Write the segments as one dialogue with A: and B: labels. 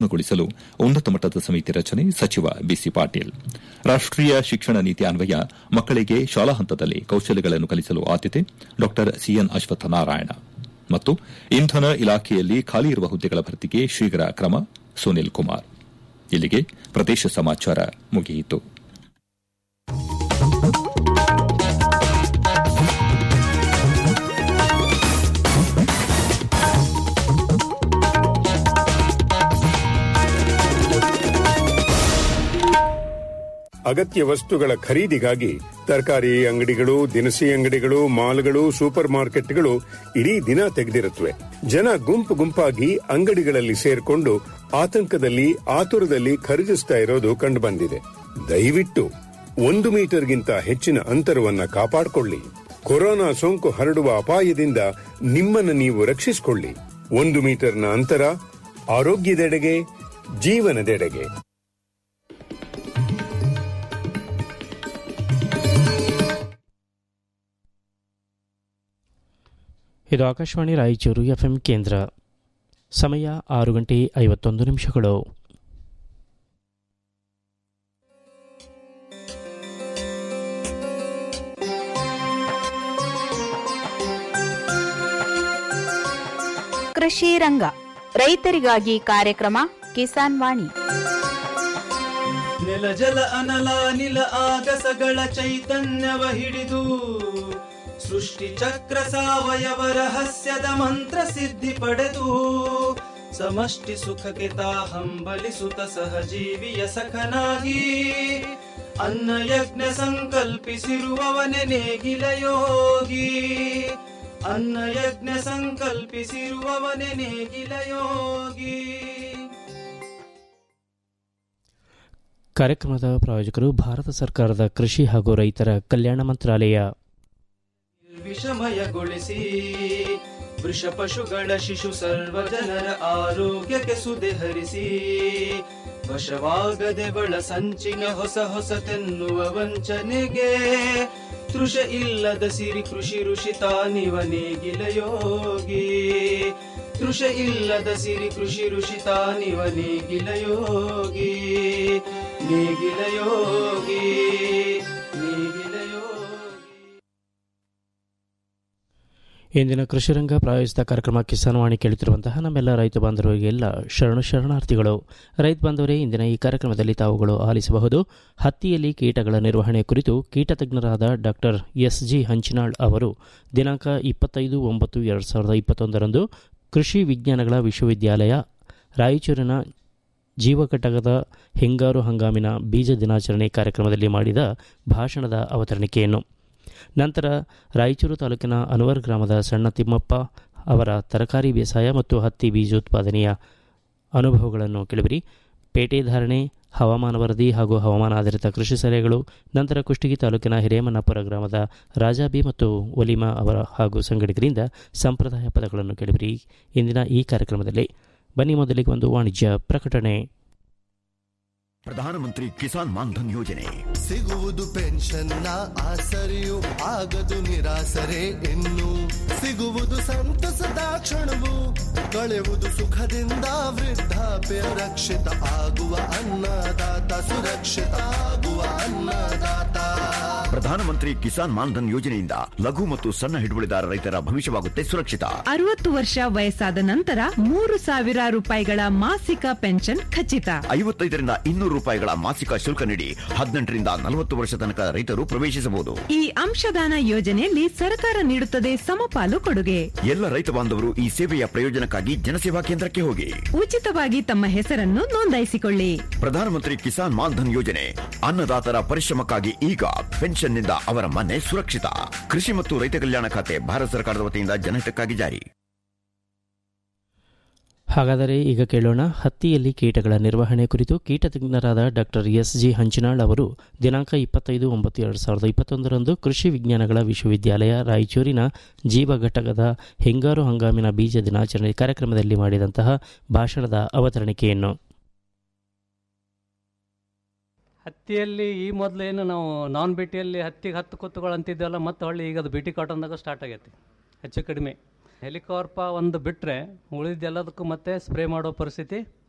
A: ಪೂರ್ಣಗೊಳಿಸಲು ಉನ್ನತ ಮಟ್ಟದ ಸಮಿತಿ ರಚನೆ ಸಚಿವ ಬಿಸಿ ಪಾಟೀಲ್ ರಾಷ್ಟೀಯ ಶಿಕ್ಷಣ ನೀತಿ ಅನ್ವಯ ಮಕ್ಕಳಿಗೆ ಶಾಲಾ ಹಂತದಲ್ಲಿ ಕೌಶಲ್ಯಗಳನ್ನು ಕಲಿಸಲು ಆದ್ಯತೆ ಡಾ ಸಿಎನ್ ಅಶ್ವತ್ಥನಾರಾಯಣ ಮತ್ತು ಇಂಧನ ಇಲಾಖೆಯಲ್ಲಿ ಖಾಲಿ ಇರುವ ಹುದ್ದೆಗಳ ಭರ್ತಿಗೆ ಶೀಘ್ರ ಕ್ರಮ ಸುನಿಲ್ ಕುಮಾರ್ ಇಲ್ಲಿಗೆ ಪ್ರದೇಶ ಸಮಾಚಾರ ಮುಗಿಯಿತು
B: ಅಗತ್ಯ ವಸ್ತುಗಳ ಖರೀದಿಗಾಗಿ ತರಕಾರಿ ಅಂಗಡಿಗಳು ದಿನಸಿ ಅಂಗಡಿಗಳು ಮಾಲ್ಗಳು ಸೂಪರ್ ಮಾರ್ಕೆಟ್ಗಳು ಇಡೀ ದಿನ ತೆಗೆದಿರುತ್ತವೆ ಜನ ಗುಂಪು ಗುಂಪಾಗಿ ಅಂಗಡಿಗಳಲ್ಲಿ ಸೇರ್ಕೊಂಡು ಆತಂಕದಲ್ಲಿ ಆತುರದಲ್ಲಿ ಖರೀದಿಸ್ತಾ ಇರೋದು ಕಂಡುಬಂದಿದೆ ದಯವಿಟ್ಟು ಒಂದು ಮೀಟರ್ಗಿಂತ ಹೆಚ್ಚಿನ ಅಂತರವನ್ನ ಕಾಪಾಡಿಕೊಳ್ಳಿ ಕೊರೋನಾ ಸೋಂಕು ಹರಡುವ ಅಪಾಯದಿಂದ ನಿಮ್ಮನ್ನು ನೀವು ರಕ್ಷಿಸಿಕೊಳ್ಳಿ ಒಂದು ಮೀಟರ್ನ ಅಂತರ ಆರೋಗ್ಯದೆಡೆಗೆ ಜೀವನದೆಡೆಗೆ
C: ಇದು ಆಕಾಶವಾಣಿ ರಾಯಚೂರು ಎಫ್ಎಂ ಕೇಂದ್ರ ಸಮಯ ಆರು ಗಂಟೆ ಐವತ್ತೊಂದು ನಿಮಿಷಗಳು
D: ಕೃಷಿ ರಂಗ ರೈತರಿಗಾಗಿ ಕಾರ್ಯಕ್ರಮ ಕಿಸಾನ್ ವಾಣಿ
E: ನೆಲ ಜಲ ಅನಲ ನಿಲ ಆಗಸಗಳ ಚೈತನ್ಯವ ಹಿಡಿದು ಸೃಷ್ಟಿ ಚಕ್ರ ಸಾವಯವ ರಹಸ್ಯದ ಮಂತ್ರ ಸಿದ್ಧಿ ಪಡೆದು ಸಮಷ್ಟಿ ಸುಖಕ್ಕೆ ತಾ ಹಂಬಲಿಸುತ್ತ ಸಹಜೀವಿಯ ಸಖನಾಗಿ ಅನ್ನ ಯಜ್ಞ ಸಂಕಲ್ಪಿಸಿರುವವನೆ ನೇಗಿಲ ಯೋಗಿ ಅನ್ನ ಯಜ್ಞ ಸಂಕಲ್ಪಿಸಿರುವವನೆ ನೇಗಿಲ ಯೋಗಿ
C: ಕಾರ್ಯಕ್ರಮದ ಪ್ರಾಯೋಜಕರು ಭಾರತ ಸರ್ಕಾರದ ಕೃಷಿ ಹಾಗೂ ರೈತರ ಕಲ್ಯಾಣ ಮಂತ್ರಾಲಯ
E: ವಿಷಮಯಗೊಳಿಸಿ ವೃಷ ಪಶುಗಳ ಶಿಶು ಸರ್ವ ಜನರ ಆರೋಗ್ಯಕ್ಕೆ ಸುದೆ ಹರಿಸಿ ವಶವಾಗದೆ ಬಳ ಸಂಚಿನ ಹೊಸ ಹೊಸತೆನ್ನುವ ವಂಚನೆಗೆ ತೃಷ ಇಲ್ಲದ ಸಿರಿ ಕೃಷಿ ಋಷಿ ತಾನಿವ ನೇಗಿಲ ಯೋಗಿ ತೃಷ ಇಲ್ಲದ ಸಿರಿ ಕೃಷಿ ಋಷಿ ತಾನಿವ ನೇಗಿಲ ಯೋಗಿ ನೇಗಿಲ ಯೋಗಿ ನೇಗಿಲ ಯೋಗಿ
C: ಇಂದಿನ ಕೃಷಿರಂಗ ಪ್ರಾಯೋಜಿತ ಕಾರ್ಯಕ್ರಮ ಕಿಸಾನ್ ವಾಣಿ ಕೇಳುತ್ತಿರುವಂತಹ ನಮ್ಮೆಲ್ಲ ರೈತ ಬಾಂಧವರಿಗೆಲ್ಲ ಶರಣು ಶರಣಾರ್ಥಿಗಳು ರೈತ ಬಾಂಧವರೇ ಇಂದಿನ ಈ ಕಾರ್ಯಕ್ರಮದಲ್ಲಿ ತಾವುಗಳು ಆಲಿಸಬಹುದು ಹತ್ತಿಯಲ್ಲಿ ಕೀಟಗಳ ನಿರ್ವಹಣೆ ಕುರಿತು ಕೀಟ ತಜ್ಞರಾದ ಡಾಕ್ಟರ್ ಎಸ್ ಜಿ ಹಂಚಿನಾಳ್ ಅವರು ದಿನಾಂಕ ಇಪ್ಪತ್ತೈದು ಒಂಬತ್ತು ಎರಡು ಸಾವಿರದ ಇಪ್ಪತ್ತೊಂದರಂದು ಕೃಷಿ ವಿಜ್ಞಾನಗಳ ವಿಶ್ವವಿದ್ಯಾಲಯ ರಾಯಚೂರಿನ ಜೀವಘಟಕದ ಹಿಂಗಾರು ಹಂಗಾಮಿನ ಬೀಜ ದಿನಾಚರಣೆ ಕಾರ್ಯಕ್ರಮದಲ್ಲಿ ಮಾಡಿದ ಭಾಷಣದ ಅವತರಣಿಕೆಯನ್ನು ನಂತರ ರಾಯಚೂರು ತಾಲೂಕಿನ ಅನ್ವರ್ ಗ್ರಾಮದ ಸಣ್ಣ ತಿಮ್ಮಪ್ಪ ಅವರ ತರಕಾರಿ ಬೇಸಾಯ ಮತ್ತು ಹತ್ತಿ ಬೀಜೋತ್ಪಾದನೆಯ ಅನುಭವಗಳನ್ನು ಕೇಳಿಬಿರಿ ಪೇಟೆ ಧಾರಣೆ ಹವಾಮಾನ ವರದಿ ಹಾಗೂ ಹವಾಮಾನ ಆಧಾರಿತ ಕೃಷಿ ಸಲಹೆಗಳು ನಂತರ ಕುಷ್ಟಗಿ ತಾಲೂಕಿನ ಹಿರೇಮನ್ನಪುರ ಗ್ರಾಮದ ರಾಜಾಬಿ ಮತ್ತು ಒಲಿಮಾ ಅವರ ಹಾಗೂ ಸಂಗಡಿಗರಿಂದ ಸಂಪ್ರದಾಯ ಪದಗಳನ್ನು ಕೇಳಿಬಿರಿ ಇಂದಿನ ಈ ಕಾರ್ಯಕ್ರಮದಲ್ಲಿ ಬನ್ನಿ ಮೊದಲಿಗೆ ಒಂದು ವಾಣಿಜ್ಯ ಪ್ರಕಟಣೆ
F: ಪ್ರಧಾನಮಂತ್ರಿ ಕಿಸಾನ್ ಮಾನ್ಧನ್ ಯೋಜನೆ
G: ಸಿಗುವುದು ಪೆನ್ಷನ್ನ ಆಸರೆಯು ಆಗದು ನಿರಾಸರೆ ಇನ್ನು ಸಿಗುವುದು ಸಂತಸದ ಕ್ಷಣವು ಕಳೆಯುವುದು ಸುಖದಿಂದ ವೃದ್ಧಾಪ್ಯ ರಕ್ಷಿತ ಆಗುವ ಅನ್ನದಾತ ಸುರಕ್ಷಿತ ಆಗುವ ಅನ್ನದಾತ
F: ಪ್ರಧಾನಮಂತ್ರಿ ಕಿಸಾನ್ ಮಾನ್ಧನ್ ಯೋಜನೆಯಿಂದ ಲಘು ಮತ್ತು ಸಣ್ಣ ಹಿಡುವಳಿದಾರ ರೈತರ ಭವಿಷ್ಯವಾಗುತ್ತೆ ಸುರಕ್ಷಿತ
H: ಅರವತ್ತು ವರ್ಷ ವಯಸ್ಸಾದ ನಂತರ ಮೂರು ಸಾವಿರ ರೂಪಾಯಿಗಳ ಮಾಸಿಕ ಪೆನ್ಷನ್ ಖಚಿತ
F: ಐವತ್ತೈದರಿಂದ ಇನ್ನೂರು ರೂಪಾಯಿಗಳ ಮಾಸಿಕ ಶುಲ್ಕ ನೀಡಿ ಹದಿನೆಂಟರಿಂದ ನಲವತ್ತು ವರ್ಷ ತನಕ ರೈತರು ಪ್ರವೇಶಿಸಬಹುದು
H: ಈ ಅಂಶದಾನ ಯೋಜನೆಯಲ್ಲಿ ಸರ್ಕಾರ ನೀಡುತ್ತದೆ ಸಮಪಾಲು ಕೊಡುಗೆ
F: ಎಲ್ಲ ರೈತ ಬಾಂಧವರು ಈ ಸೇವೆಯ ಪ್ರಯೋಜನಕ್ಕಾಗಿ ಜನಸೇವಾ ಕೇಂದ್ರಕ್ಕೆ ಹೋಗಿ
H: ಉಚಿತವಾಗಿ ತಮ್ಮ ಹೆಸರನ್ನು ನೋಂದಾಯಿಸಿಕೊಳ್ಳಿ
F: ಪ್ರಧಾನಮಂತ್ರಿ ಕಿಸಾನ್ ಮಾನ್ಧನ್ ಯೋಜನೆ ಅನ್ನದಾತರ ಪರಿಶ್ರಮಕ್ಕಾಗಿ ಈಗ ಪೆನ್ಷನ್ನಿಂದ ಅವರ ಮನೆ ಸುರಕ್ಷಿತ ಕೃಷಿ ಮತ್ತು ರೈತ ಕಲ್ಯಾಣ ಖಾತೆ ಭಾರತ ಸರ್ಕಾರದ ವತಿಯಿಂದ ಜನಹಿತಕ್ಕಾಗಿ ಜಾರಿ
C: ಹಾಗಾದರೆ ಈಗ ಕೇಳೋಣ ಹತ್ತಿಯಲ್ಲಿ ಕೀಟಗಳ ನಿರ್ವಹಣೆ ಕುರಿತು ಕೀಟ ತಜ್ಞರಾದ ಡಾಕ್ಟರ್ ಎಸ್ ಜಿ ಹಂಚಿನಾಳ್ ಅವರು ದಿನಾಂಕ ಇಪ್ಪತ್ತೈದು ಒಂಬತ್ತು ಎರಡು ಸಾವಿರದ ಇಪ್ಪತ್ತೊಂದರಂದು ಕೃಷಿ ವಿಜ್ಞಾನಗಳ ವಿಶ್ವವಿದ್ಯಾಲಯ ರಾಯಚೂರಿನ ಜೀವ ಘಟಕದ ಹಿಂಗಾರು ಹಂಗಾಮಿನ ಬೀಜ ದಿನಾಚರಣೆ ಕಾರ್ಯಕ್ರಮದಲ್ಲಿ ಮಾಡಿದಂತಹ ಭಾಷಣದ ಅವತರಣಿಕೆಯನ್ನು
I: ಹತ್ತಿಯಲ್ಲಿ ಈ ಮೊದಲೇನು ನಾವು ನಾನ್ ಬಿಟಿಯಲ್ಲಿ ಹತ್ತಿಗೆ ಹತ್ತು ಕುತ್ತುಗಳು ಅಂತಿದ್ದೆವಲ್ಲ ಮತ್ತೆ ಹೊಳ್ಳಿ ಈಗ ಅದು ಬಿಟಿ ಕಾಟನ್ದಾಗ ಸ್ಟಾರ್ಟ್ ಆಗೈತಿ ಹೆಚ್ಚು ಕಡಿಮೆ ಹೆಲಿಕಾರ್ಪ ಒಂದು ಬಿಟ್ಟರೆ ಉಳಿದೆಲ್ಲದಕ್ಕೂ ಮತ್ತೆ ಸ್ಪ್ರೇ ಮಾಡೋ ಪರಿಸ್ಥಿತಿ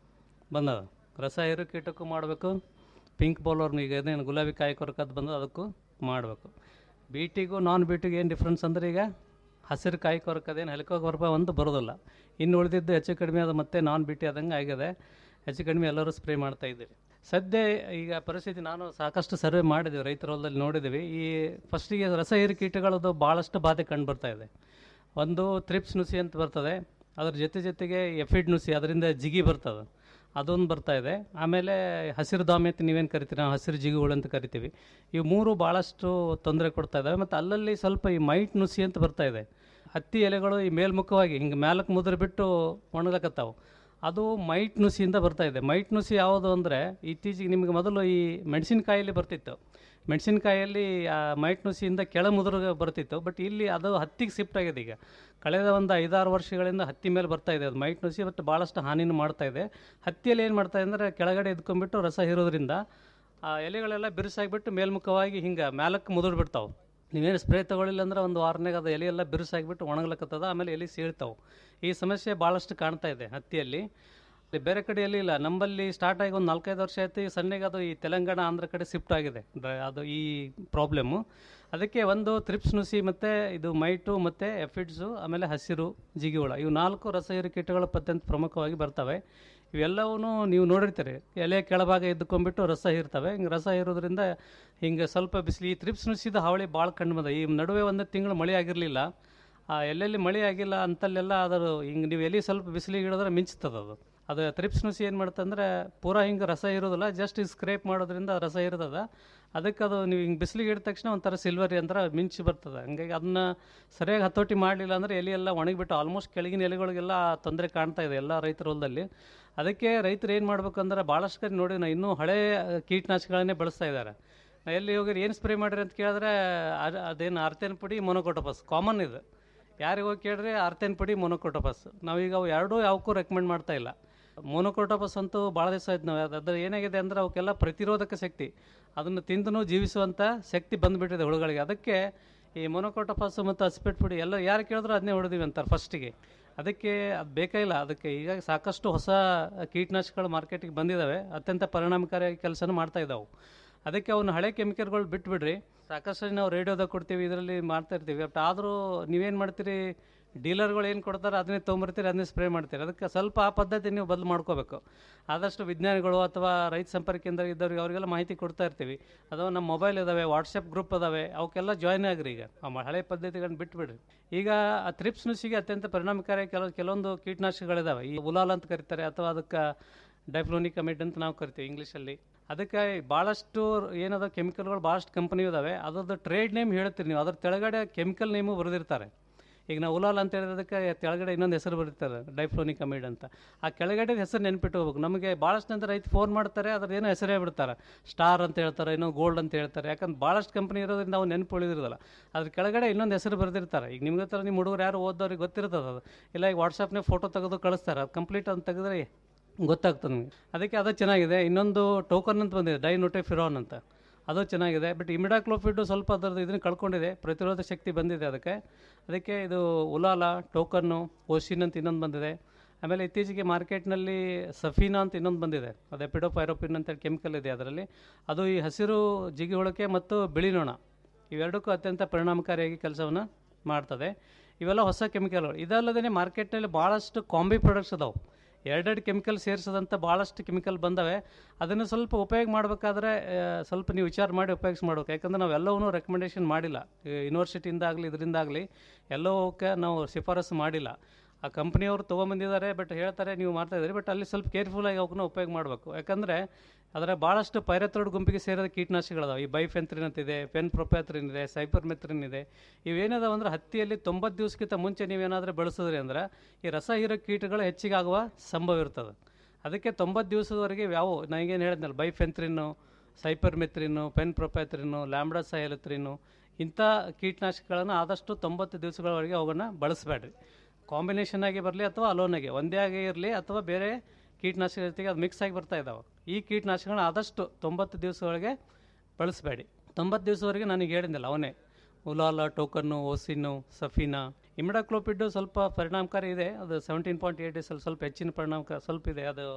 I: ಬಂದದ ರಸ ಹೀರೋ ಕೀಟಕ್ಕೂ ಮಾಡಬೇಕು ಪಿಂಕ್ ಬೌಲರ್ನು ಈಗ ಏನೇನು ಗುಲಾಬಿ ಕಾಯಿ ಕೊರಕದ್ದು ಬಂದದ ಅದಕ್ಕೂ ಮಾಡಬೇಕು ಬೀಟಿಗೂ ನಾನ್ ಬೀಟಿಗೂ ಏನು ಡಿಫ್ರೆನ್ಸ್ ಅಂದ್ರೆ ಈಗ ಹಸಿರು ಕಾಯಿ ಕೊರಕದೇನು ಹೆಲಿಕೋಗೊರ್ಬ ಒಂದು ಬರೋದಿಲ್ಲ ಇನ್ನು ಉಳಿದಿದ್ದು ಹೆಚ್ಚು ಕಡಿಮೆ ಅದು ಮತ್ತೆ ನಾನ್ ಬೀಟಿ ಆದಂಗೆ ಆಗಿದೆ ಹೆಚ್ಚು ಕಡಿಮೆ ಎಲ್ಲರೂ ಸ್ಪ್ರೇ ಮಾಡ್ತಾ ಇದ್ದೀವಿ ಸದ್ಯ ಈಗ ಪರಿಸ್ಥಿತಿ ನಾನು ಸಾಕಷ್ಟು ಸರ್ವೆ ಮಾಡಿದ್ದೀವಿ ರೈತರ ಹೊಲದಲ್ಲಿ ನೋಡಿದ್ದೀವಿ ಈ ಫಸ್ಟಿಗೆ ರಸ ಹೀರಿ ಕೀಟಗಳದ್ದು ಭಾಳಷ್ಟು ಬಾಧೆ ಕಂಡು ಬರ್ತಾ ಇದೆ ಒಂದು ಥ್ರಿಪ್ಸ್ ನುಸಿ ಅಂತ ಬರ್ತದೆ ಅದ್ರ ಜೊತೆ ಜೊತೆಗೆ ಎಫಿಡ್ ನುಸಿ ಅದರಿಂದ ಜಿಗಿ ಬರ್ತದೆ ಅದೊಂದು ಬರ್ತಾ ಇದೆ ಆಮೇಲೆ ಹಸಿರು ದಾಮಿ ಅಂತ ನೀವೇನು ಕರಿತೀರಿ ನಾವು ಹಸಿರು ಜಿಗುಗಳು ಅಂತ ಕರಿತೀವಿ ಇವು ಮೂರು ಭಾಳಷ್ಟು ತೊಂದರೆ ಕೊಡ್ತಾ ಇದ್ದಾವೆ ಮತ್ತು ಅಲ್ಲಲ್ಲಿ ಸ್ವಲ್ಪ ಈ ಮೈಟ್ ನುಸಿ ಅಂತ ಬರ್ತಾ ಇದೆ ಹತ್ತಿ ಎಲೆಗಳು ಈ ಮೇಲ್ಮುಖವಾಗಿ ಹಿಂಗೆ ಮ್ಯಾಲಕ್ಕೆ ಮುದ್ರ ಬಿಟ್ಟು ಒಣಗಕತ್ತಾವು ಅದು ಮೈಟ್ ನುಸಿಯಿಂದ ಬರ್ತಾ ಇದೆ ಮೈಟ್ ನುಸಿ ಯಾವುದು ಅಂದರೆ ಇತ್ತೀಚೆಗೆ ನಿಮಗೆ ಮೊದಲು ಈ ಮೆಣಸಿನಕಾಯಲ್ಲಿ ಬರ್ತಿತ್ತು ಮೆಣಸಿನಕಾಯಲ್ಲಿ ಆ ಮೈಟ್ ನುಸಿಯಿಂದ ಕೆಳ ಮುದುರು ಬರ್ತಿತ್ತು ಬಟ್ ಇಲ್ಲಿ ಅದು ಹತ್ತಿಗೆ ಶಿಫ್ಟ್ ಆಗಿದೆ ಈಗ ಕಳೆದ ಒಂದು ಐದಾರು ವರ್ಷಗಳಿಂದ ಹತ್ತಿ ಮೇಲೆ ಬರ್ತಾ ಇದೆ ಅದು ಮೈಟ್ ನುಸಿ ಬಟ್ ಭಾಳಷ್ಟು ಹಾನಿನೂ ಮಾಡ್ತಾ ಇದೆ ಹತ್ತಿಯಲ್ಲಿ ಏನು ಮಾಡ್ತಾ ಇದೆ ಅಂದರೆ ಕೆಳಗಡೆ ಎದ್ಕೊಂಡ್ಬಿಟ್ಟು ರಸ ಹೀರೋದ್ರಿಂದ ಆ ಎಲೆಗಳೆಲ್ಲ ಬಿರುಸಾಗಿಬಿಟ್ಟು ಮೇಲ್ಮುಖವಾಗಿ ಹಿಂಗೆ ಮ್ಯಾಲಕ್ಕೆ ಮುದುರು ಬಿಡ್ತಾವೆ ನೀವೇನು ಸ್ಪ್ರೇ ತೊಗೊಳ್ಳಿಲ್ಲ ಅಂದ್ರೆ ಒಂದು ವಾರನಾಗ ಅದು ಎಲೆ ಎಲ್ಲ ಬಿರುಸಾಗಿಬಿಟ್ಟು ಒಣಗ್ಲಕ್ಕತ್ತದ ಆಮೇಲೆ ಎಲೆ ಸೀಳ್ತಾವೆ ಈ ಸಮಸ್ಯೆ ಭಾಳಷ್ಟು ಕಾಣ್ತಾ ಇದೆ ಹತ್ತಿಯಲ್ಲಿ ಇಲ್ಲಿ ಬೇರೆ ಕಡೆಯಲ್ಲಿ ಇಲ್ಲ ನಮ್ಮಲ್ಲಿ ಸ್ಟಾರ್ಟ್ ಆಗಿ ಒಂದು ನಾಲ್ಕೈದು ವರ್ಷ ಆಯ್ತು ಈ ಸಣ್ಣಗೆ ಅದು ಈ ತೆಲಂಗಾಣ ಆಂಧ್ರ ಕಡೆ ಶಿಫ್ಟ್ ಆಗಿದೆ ಅಂದ್ರೆ ಅದು ಈ ಪ್ರಾಬ್ಲಮ್ಮು ಅದಕ್ಕೆ ಒಂದು ತ್ರಿಪ್ಸ್ ನುಸಿ ಮತ್ತು ಇದು ಮೈಟು ಮತ್ತು ಎಫಿಡ್ಸು ಆಮೇಲೆ ಹಸಿರು ಜಿಗಿಹುಳ ಇವು ನಾಲ್ಕು ರಸಹೀರಿ ಕೀಟಗಳು ಅತ್ಯಂತ ಪ್ರಮುಖವಾಗಿ ಬರ್ತವೆ ಇವೆಲ್ಲವೂ ನೀವು ನೋಡಿರ್ತೀರಿ ಎಲೆ ಕೆಳಭಾಗ ಎದ್ಕೊಂಡ್ಬಿಟ್ಟು ರಸ ಹೀರ್ತವೆ ಹಿಂಗೆ ರಸ ಹೀರೋದ್ರಿಂದ ಹಿಂಗೆ ಸ್ವಲ್ಪ ಬಿಸಿಲು ಈ ತ್ರಿಪ್ಸ್ ನುಸಿದ ಹಾವಳಿ ಭಾಳ ಕಂಡು ಬಂದ ಈ ನಡುವೆ ಒಂದು ತಿಂಗಳು ಮಳೆ ಆಗಿರಲಿಲ್ಲ ಆ ಎಲ್ಲೆಲ್ಲಿ ಮಳೆ ಆಗಿಲ್ಲ ಅಂತಲ್ಲೆಲ್ಲ ಅದರ ಹಿಂಗೆ ನೀವು ಎಲ್ಲಿ ಸ್ವಲ್ಪ ಬಿಸಿಲಿಗೆ ಇಡಿದ್ರೆ ಮಿಂಚ್ತದೆ ಅದು ಅದು ತ್ರಿಪ್ಸ್ ನುಸಿ ಏನು ಮಾಡುತ್ತಂದ್ರೆ ಪೂರಾ ಹಿಂಗೆ ರಸ ಇರೋದಿಲ್ಲ ಜಸ್ಟ್ ಸ್ಕ್ರೇಪ್ ಮಾಡೋದ್ರಿಂದ ರಸ ಇರ್ತದ ಅದಕ್ಕೆ ಅದು ನೀವು ಹಿಂಗೆ ಬಿಸಿಲಿಗೆ ಇಡಿದ ತಕ್ಷಣ ಒಂಥರ ಸಿಲ್ವರಿ ಅಂದ್ರೆ ಮಿಂಚು ಬರ್ತದೆ ಹಂಗಾಗಿ ಅದನ್ನ ಸರಿಯಾಗಿ ಹತೋಟಿ ಮಾಡಲಿಲ್ಲ ಅಂದರೆ ಎಲೆ ಎಲ್ಲ ಒಣಗಿಬಿಟ್ಟು ಆಲ್ಮೋಸ್ಟ್ ಕೆಳಗಿನ ಎಲೆಗಳಿಗೆಲ್ಲ ತೊಂದರೆ ಕಾಣ್ತಾ ಇದೆ ಎಲ್ಲ ರೈತರ ಹೊಲದಲ್ಲಿ ಅದಕ್ಕೆ ರೈತರು ಏನು ಮಾಡ್ಬೇಕಂದ್ರೆ ಭಾಳಷ್ಟು ಕಡೆ ನೋಡಿ ನಾ ಇನ್ನೂ ಹಳೆ ಕೀಟನಾಶಕಗಳನ್ನೇ ಬಳಸ್ತಾ ಇದ್ದಾರೆ ನಾ ಎಲ್ಲಿ ಹೋಗಿರಿ ಏನು ಸ್ಪ್ರೇ ಮಾಡಿರಿ ಅಂತ ಕೇಳಿದ್ರೆ ಅದ್- ಅದೇನು ಅರ್ತೇನ್ ಪುಡಿ ಮೊನೊಕೊಟೋಪಸ್ ಕಾಮನ್ ಇದು ಯಾರಿಗೆ ಹೋಗಿ ಕೇಳಿದ್ರೆ ಅರ್ತೇನ್ ಪುಡಿ ಮೊನೊಕೊಟೋಪಸ್ ನಾವೀಗ ಅವು ಎರಡೂ ಯಾವಕ್ಕೂ ರೆಕಮೆಂಡ್ ಮಾಡ್ತಾ ಇಲ್ಲ ಮೊನೊಕೊಟೋಪಸ್ ಅಂತೂ ಭಾಳ ದಿವಸ ಆಯ್ತು ನಾವು ಅದ್ರ ಏನಾಗಿದೆ ಅಂದ್ರೆ ಅವಕ್ಕೆಲ್ಲ ಪ್ರತಿರೋಧಕ ಶಕ್ತಿ ಅದನ್ನು ತಿಂದು ಜೀವಿಸುವಂಥ ಶಕ್ತಿ ಬಂದುಬಿಟ್ಟಿದೆ ಹುಳುಗಳಿಗೆ ಅದಕ್ಕೆ ಈ ಮೊನೊಕೊಟೋಪಸ್ ಮತ್ತು ಹಸಿಪೆಟ್ ಪುಡಿ ಎಲ್ಲ ಯಾರು ಕೇಳಿದ್ರು ಅದನ್ನೇ ಹೊಡೆದಿವಿ ಅಂತಾರೆ ಫಸ್ಟಿಗೆ ಅದಕ್ಕೆ ಅದು ಬೇಕೇ ಇಲ್ಲ ಅದಕ್ಕೆ ಈಗ ಸಾಕಷ್ಟು ಹೊಸ ಕೀಟನಾಶಕಗಳು ಮಾರ್ಕೆಟಿಗೆ ಬಂದಿದ್ದಾವೆ ಅತ್ಯಂತ ಪರಿಣಾಮಕಾರಿಯಾಗಿ ಕೆಲಸನ ಮಾಡ್ತಾ ಇದ್ದಾವೆ ಅದಕ್ಕೆ ಅವನ್ನ ಹಳೆ ಕೆಮಿಕಲ್ಗಳು ಬಿಟ್ಬಿಡ್ರಿ ಸಾಕಷ್ಟು ಸರಿ ನಾವು ರೇಡಿಯೋದಾಗ ಕೊಡ್ತೀವಿ ಇದರಲ್ಲಿ ಮಾಡ್ತಾ ಇರ್ತೀವಿ ಬಟ್ ಆದರೂ ನೀವೇನು ಮಾಡ್ತೀರಿ ಡೀಲರ್ಗಳು ಏನು ಕೊಡ್ತಾರೆ ಅದನ್ನೇ ತೊಗೊಂಬರ್ತೀರಿ ಅದನ್ನೇ ಸ್ಪ್ರೇ ಮಾಡ್ತೀರಿ ಅದಕ್ಕೆ ಸ್ವಲ್ಪ ಆ ಪದ್ಧತಿ ನೀವು ಬದಲು ಮಾಡ್ಕೋಬೇಕು ಆದಷ್ಟು ವಿಜ್ಞಾನಿಗಳು ಅಥವಾ ರೈತ ಸಂಪರ್ಕ ಕೇಂದ್ರ ಇದ್ದವ್ರಿಗೆ ಅವರಿಗೆಲ್ಲ ಮಾಹಿತಿ ಕೊಡ್ತಾ ಇರ್ತೀವಿ ಅಥವಾ ನಮ್ಮ ಮೊಬೈಲ್ ಇದಾವೆ ವಾಟ್ಸಪ್ ಗ್ರೂಪ್ ಅದಾವೆ ಅವಕ್ಕೆಲ್ಲ ಜಾಯ್ನ್ ಆಗ್ರಿ ಈಗ ಆ ಮ- ಹಳೆ ಪದ್ಧತಿಗಳನ್ನ ಬಿಟ್ಬಿಡ್ರಿ ಈಗ ಆ ಥ್ರಿಪ್ಸ್ ನುಸಿಗೆ ಅತ್ಯಂತ ಪರಿಣಾಮಕಾರಿ ಕೆಲವು ಕೆಲವೊಂದು ಕೀಟನಾಶಕಗಳಿದಾವೆ ಈ ಉಲಾಲ್ ಅಂತ ಕರೀತಾರೆ ಅಥವಾ ಅದಕ್ಕೆ ಡೈಫ್ಲೋನಿಕ್ ಅಮಿಡ್ ಅಂತ ನಾವು ಕರಿತೀವಿ ಇಂಗ್ಲೀಷಲ್ಲಿ ಅದಕ್ಕೆ ಭಾಳಷ್ಟು ಏನದ ಕೆಮಿಕಲ್ಗಳು ಭಾಳಷ್ಟು ಕಂಪನಿ ಇದಾವೆ ಅದ್ರದ್ದು ಟ್ರೇಡ್ ನೇಮ್ ಹೇಳ್ತೀರಿ ನೀವು ಅದ್ರ ತೆಳಗಡೆ ಕೆಮಿಕಲ್ ನೇಮು ಬರೆದಿರ್ತಾರೆ ಈಗ ನಾವು ಉಲಾಲ್ ಅಂತ ಹೇಳಿದಕ್ಕೆ ತೆಳಗಡೆ ಇನ್ನೊಂದು ಹೆಸರು ಬರೀತಾರೆ ಡೈಫ್ಲೋನಿಕ್ ಅಮಿಡ್ ಅಂತ ಆ ಕೆಳಗಡೆ ಹೆಸರು ನೆನ್ಪಿಟ್ಟು ಹೋಗ್ಬೇಕು ನಮಗೆ ಭಾಳಷ್ಟು ನಂತರ ರೈತ ಫೋನ್ ಮಾಡ್ತಾರೆ ಅದ್ರ ಏನೋ ಹೆಸರೇ ಬಿಡ್ತಾರೆ ಸ್ಟಾರ್ ಅಂತ ಹೇಳ್ತಾರೆ ಇನ್ನೊಂದು ಗೋಲ್ಡ್ ಅಂತ ಹೇಳ್ತಾರೆ ಯಾಕಂದ್ರೆ ಭಾಳಷ್ಟು ಕಂಪನಿ ಇರೋದ್ರಿಂದ ನಾವು ನೆನಪು ಉಳಿದಿರೋದಿಲ್ಲ ಅದ್ರ ಕೆಳಗಡೆ ಇನ್ನೊಂದು ಹೆಸರು ಬರೆದಿರ್ತಾರೆ ಈಗ ನಿಮ್ಗೆ ಹತ್ರ ನಿಮ್ಮ ಹುಡುಗರು ಯಾರು ಓದೋರಿಗೆ ಗೊತ್ತಿರ್ತದೆ ಅದು ಇಲ್ಲ ಈಗ ವಾಟ್ಸಪ್ನೇ ಫೋಟೋ ತೆಗೆದು ಕಳಿಸ್ತಾರೆ ಅದು ಕಂಪ್ಲೀಟ್ ಅಂತ ತೆಗೆದ್ರೆ ಗೊತ್ತಾಗ್ತದೆ ನಿಮಗೆ ಅದಕ್ಕೆ ಅದು ಚೆನ್ನಾಗಿದೆ ಇನ್ನೊಂದು ಟೋಕನ್ ಅಂತ ಬಂದಿದೆ ಡೈನೋಟೆಫಿರಾನ್ ಅಂತ ಅದು ಚೆನ್ನಾಗಿದೆ ಬಟ್ ಇಮಿಡಾಕ್ಲೋಫಿಡ್ ಸ್ವಲ್ಪ ಅದರದ್ದು ಇದನ್ನು ಕಳ್ಕೊಂಡಿದೆ ಪ್ರತಿರೋಧ ಶಕ್ತಿ ಬಂದಿದೆ ಅದಕ್ಕೆ ಅದಕ್ಕೆ ಇದು ಉಲಾಲ ಟೋಕನ್ನು ಓಶಿನ್ ಅಂತ ಇನ್ನೊಂದು ಬಂದಿದೆ ಆಮೇಲೆ ಇತ್ತೀಚೆಗೆ ಮಾರ್ಕೆಟ್ನಲ್ಲಿ ಸಫೀನಾ ಅಂತ ಇನ್ನೊಂದು ಬಂದಿದೆ ಅದು ಎಪಿಡೋಪೈರೋಪಿನ್ ಅಂತೇಳಿ ಕೆಮಿಕಲ್ ಇದೆ ಅದರಲ್ಲಿ ಅದು ಈ ಹಸಿರು ಜಿಗಿಹುಳಕ್ಕೆ ಮತ್ತು ಬಿಳಿ ನೊಣ ಇವೆರಡಕ್ಕೂ ಅತ್ಯಂತ ಪರಿಣಾಮಕಾರಿಯಾಗಿ ಕೆಲಸವನ್ನು ಮಾಡ್ತದೆ ಇವೆಲ್ಲ ಹೊಸ ಕೆಮಿಕಲ್ಗಳು ಇದಲ್ಲದೇ ಮಾರ್ಕೆಟ್ನಲ್ಲಿ ಭಾಳಷ್ಟು ಕಾಂಬಿ ಪ್ರಾಡಕ್ಟ್ಸ್ ಅದಾವೆ ಎರಡೆರಡು ಕೆಮಿಕಲ್ ಸೇರಿಸದಂಥ ಭಾಳಷ್ಟು ಕೆಮಿಕಲ್ ಬಂದವೆ ಅದನ್ನು ಸ್ವಲ್ಪ ಉಪಯೋಗ ಮಾಡಬೇಕಾದ್ರೆ ಸ್ವಲ್ಪ ನೀವು ವಿಚಾರ ಮಾಡಿ ಉಪಯೋಗಿಸಿ ಮಾಡ್ಬೇಕು ಯಾಕಂದ್ರೆ ನಾವೆಲ್ಲವನ್ನೂ ರೆಕಮೆಂಡೇಷನ್ ಮಾಡಿಲ್ಲ ಯೂನಿವರ್ಸಿಟಿಯಿಂದ ಆಗಲಿ ಇದರಿಂದಾಗಲಿ ಎಲ್ಲವಕ್ಕೆ ನಾವು ಶಿಫಾರಸು ಮಾಡಿಲ್ಲ ಆ ಕಂಪ್ನಿಯವರು ತೊಗೊಂಬಂದಿದ್ದಾರೆ ಬಟ್ ಹೇಳ್ತಾರೆ ನೀವು ಮಾಡ್ತಾ ಇದ್ದೀರಿ ಬಟ್ ಅಲ್ಲಿ ಸ್ವಲ್ಪ ಕೇರ್ಫುಲ್ಲಾಗಿ ಅವಕ್ಕನ್ನ ಉಪಯೋಗ ಮಾಡಬೇಕು ಯಾಕಂದರೆ ಅದರ ಭಾಳಷ್ಟು ಪೈರತ್ರೋಡ್ ಗುಂಪಿಗೆ ಸೇರಿದ ಕೀಟನಾಶಕಗಳದಾವೆ ಈ ಬೈಫೆಂತ್ರಿನ್ ಅಂತಿದೆ ಪೆನ್ ಪ್ರೊಪ್ಯಾತ್ರಿನ್ ಇದೆ ಸೈಪರ್ಮೆತ್ರಿನ್ ಇದೆ ಇವೇನದಾವ ಅಂದ್ರೆ ಹತ್ತಿಯಲ್ಲಿ ತೊಂಬತ್ತು ದಿವಸಕ್ಕಿಂತ ಮುಂಚೆ ನೀವೇನಾದರೂ ಬಳಸಿದ್ರಿ ಅಂದ್ರೆ ಈ ರಸ ಹೀರೋ ಕೀಟಗಳು ಹೆಚ್ಚಿಗೆ ಆಗುವ ಸಂಭವ ಇರ್ತದೆ ಅದಕ್ಕೆ ತೊಂಬತ್ತು ದಿವಸದವರೆಗೆ ಯಾವ ನನಗೇನು ಹೇಳಿದ್ನಲ್ಲ ಬೈಫೆಂತ್ರಿನ್ನು ಸೈಪರ್ಮೆತ್ರಿನ್ನು ಪೆನ್ ಪ್ರೊಪ್ಯಾತ್ರಿನ್ನು ಲ್ಯಾಂಬ್ಡಾ ಸೈಲತ್ರಿನ್ನು ಇಂಥ ಕೀಟನಾಶಕಗಳನ್ನು ಆದಷ್ಟು ತೊಂಬತ್ತು ದಿವಸಗಳವರೆಗೆ ಅವನ್ನು ಬಳಸಬೇಡ್ರಿ ಕಾಂಬಿನೇಷನ್ ಆಗಿ ಬರಲಿ ಅಥವಾ ಅಲೋನಾಗಿ ಒಂದೇ ಆಗಿ ಇರಲಿ ಅಥವಾ ಬೇರೆ ಕೀಟನಾಶಕ ಜೊತೆಗೆ ಅದು ಮಿಕ್ಸ್ ಆಗಿ ಬರ್ತಾ ಇದ್ದಾವೆ ಈ ಕೀಟನಾಶಕಗಳನ್ನ ಆದಷ್ಟು ತೊಂಬತ್ತು ದಿವಸದೊಳಗೆ ಬಳಸಬೇಡಿ ತೊಂಬತ್ತು ದಿವಸವರೆಗೆ ನನಗೆ ಹೇಳಿದ್ನಲ್ಲ ಅವನೇ ಉಲಾಲ ಟೋಕನ್ನು ಓಸಿನ್ನು ಸಫೀನಾ ಇಮಿಡಾಕ್ಲೋಪಿಡ್ ಸ್ವಲ್ಪ ಪರಿಣಾಮಕಾರಿ ಇದೆ ಅದು ಸೆವೆಂಟೀನ್ ಪಾಯಿಂಟ್ ಏಟ್ ಡೇಸಲ್ಲಿ ಸ್ವಲ್ಪ ಹೆಚ್ಚಿನ ಪರಿಣಾಮಕಾರಿ ಸ್ವಲ್ಪ ಇದೆ ಅದು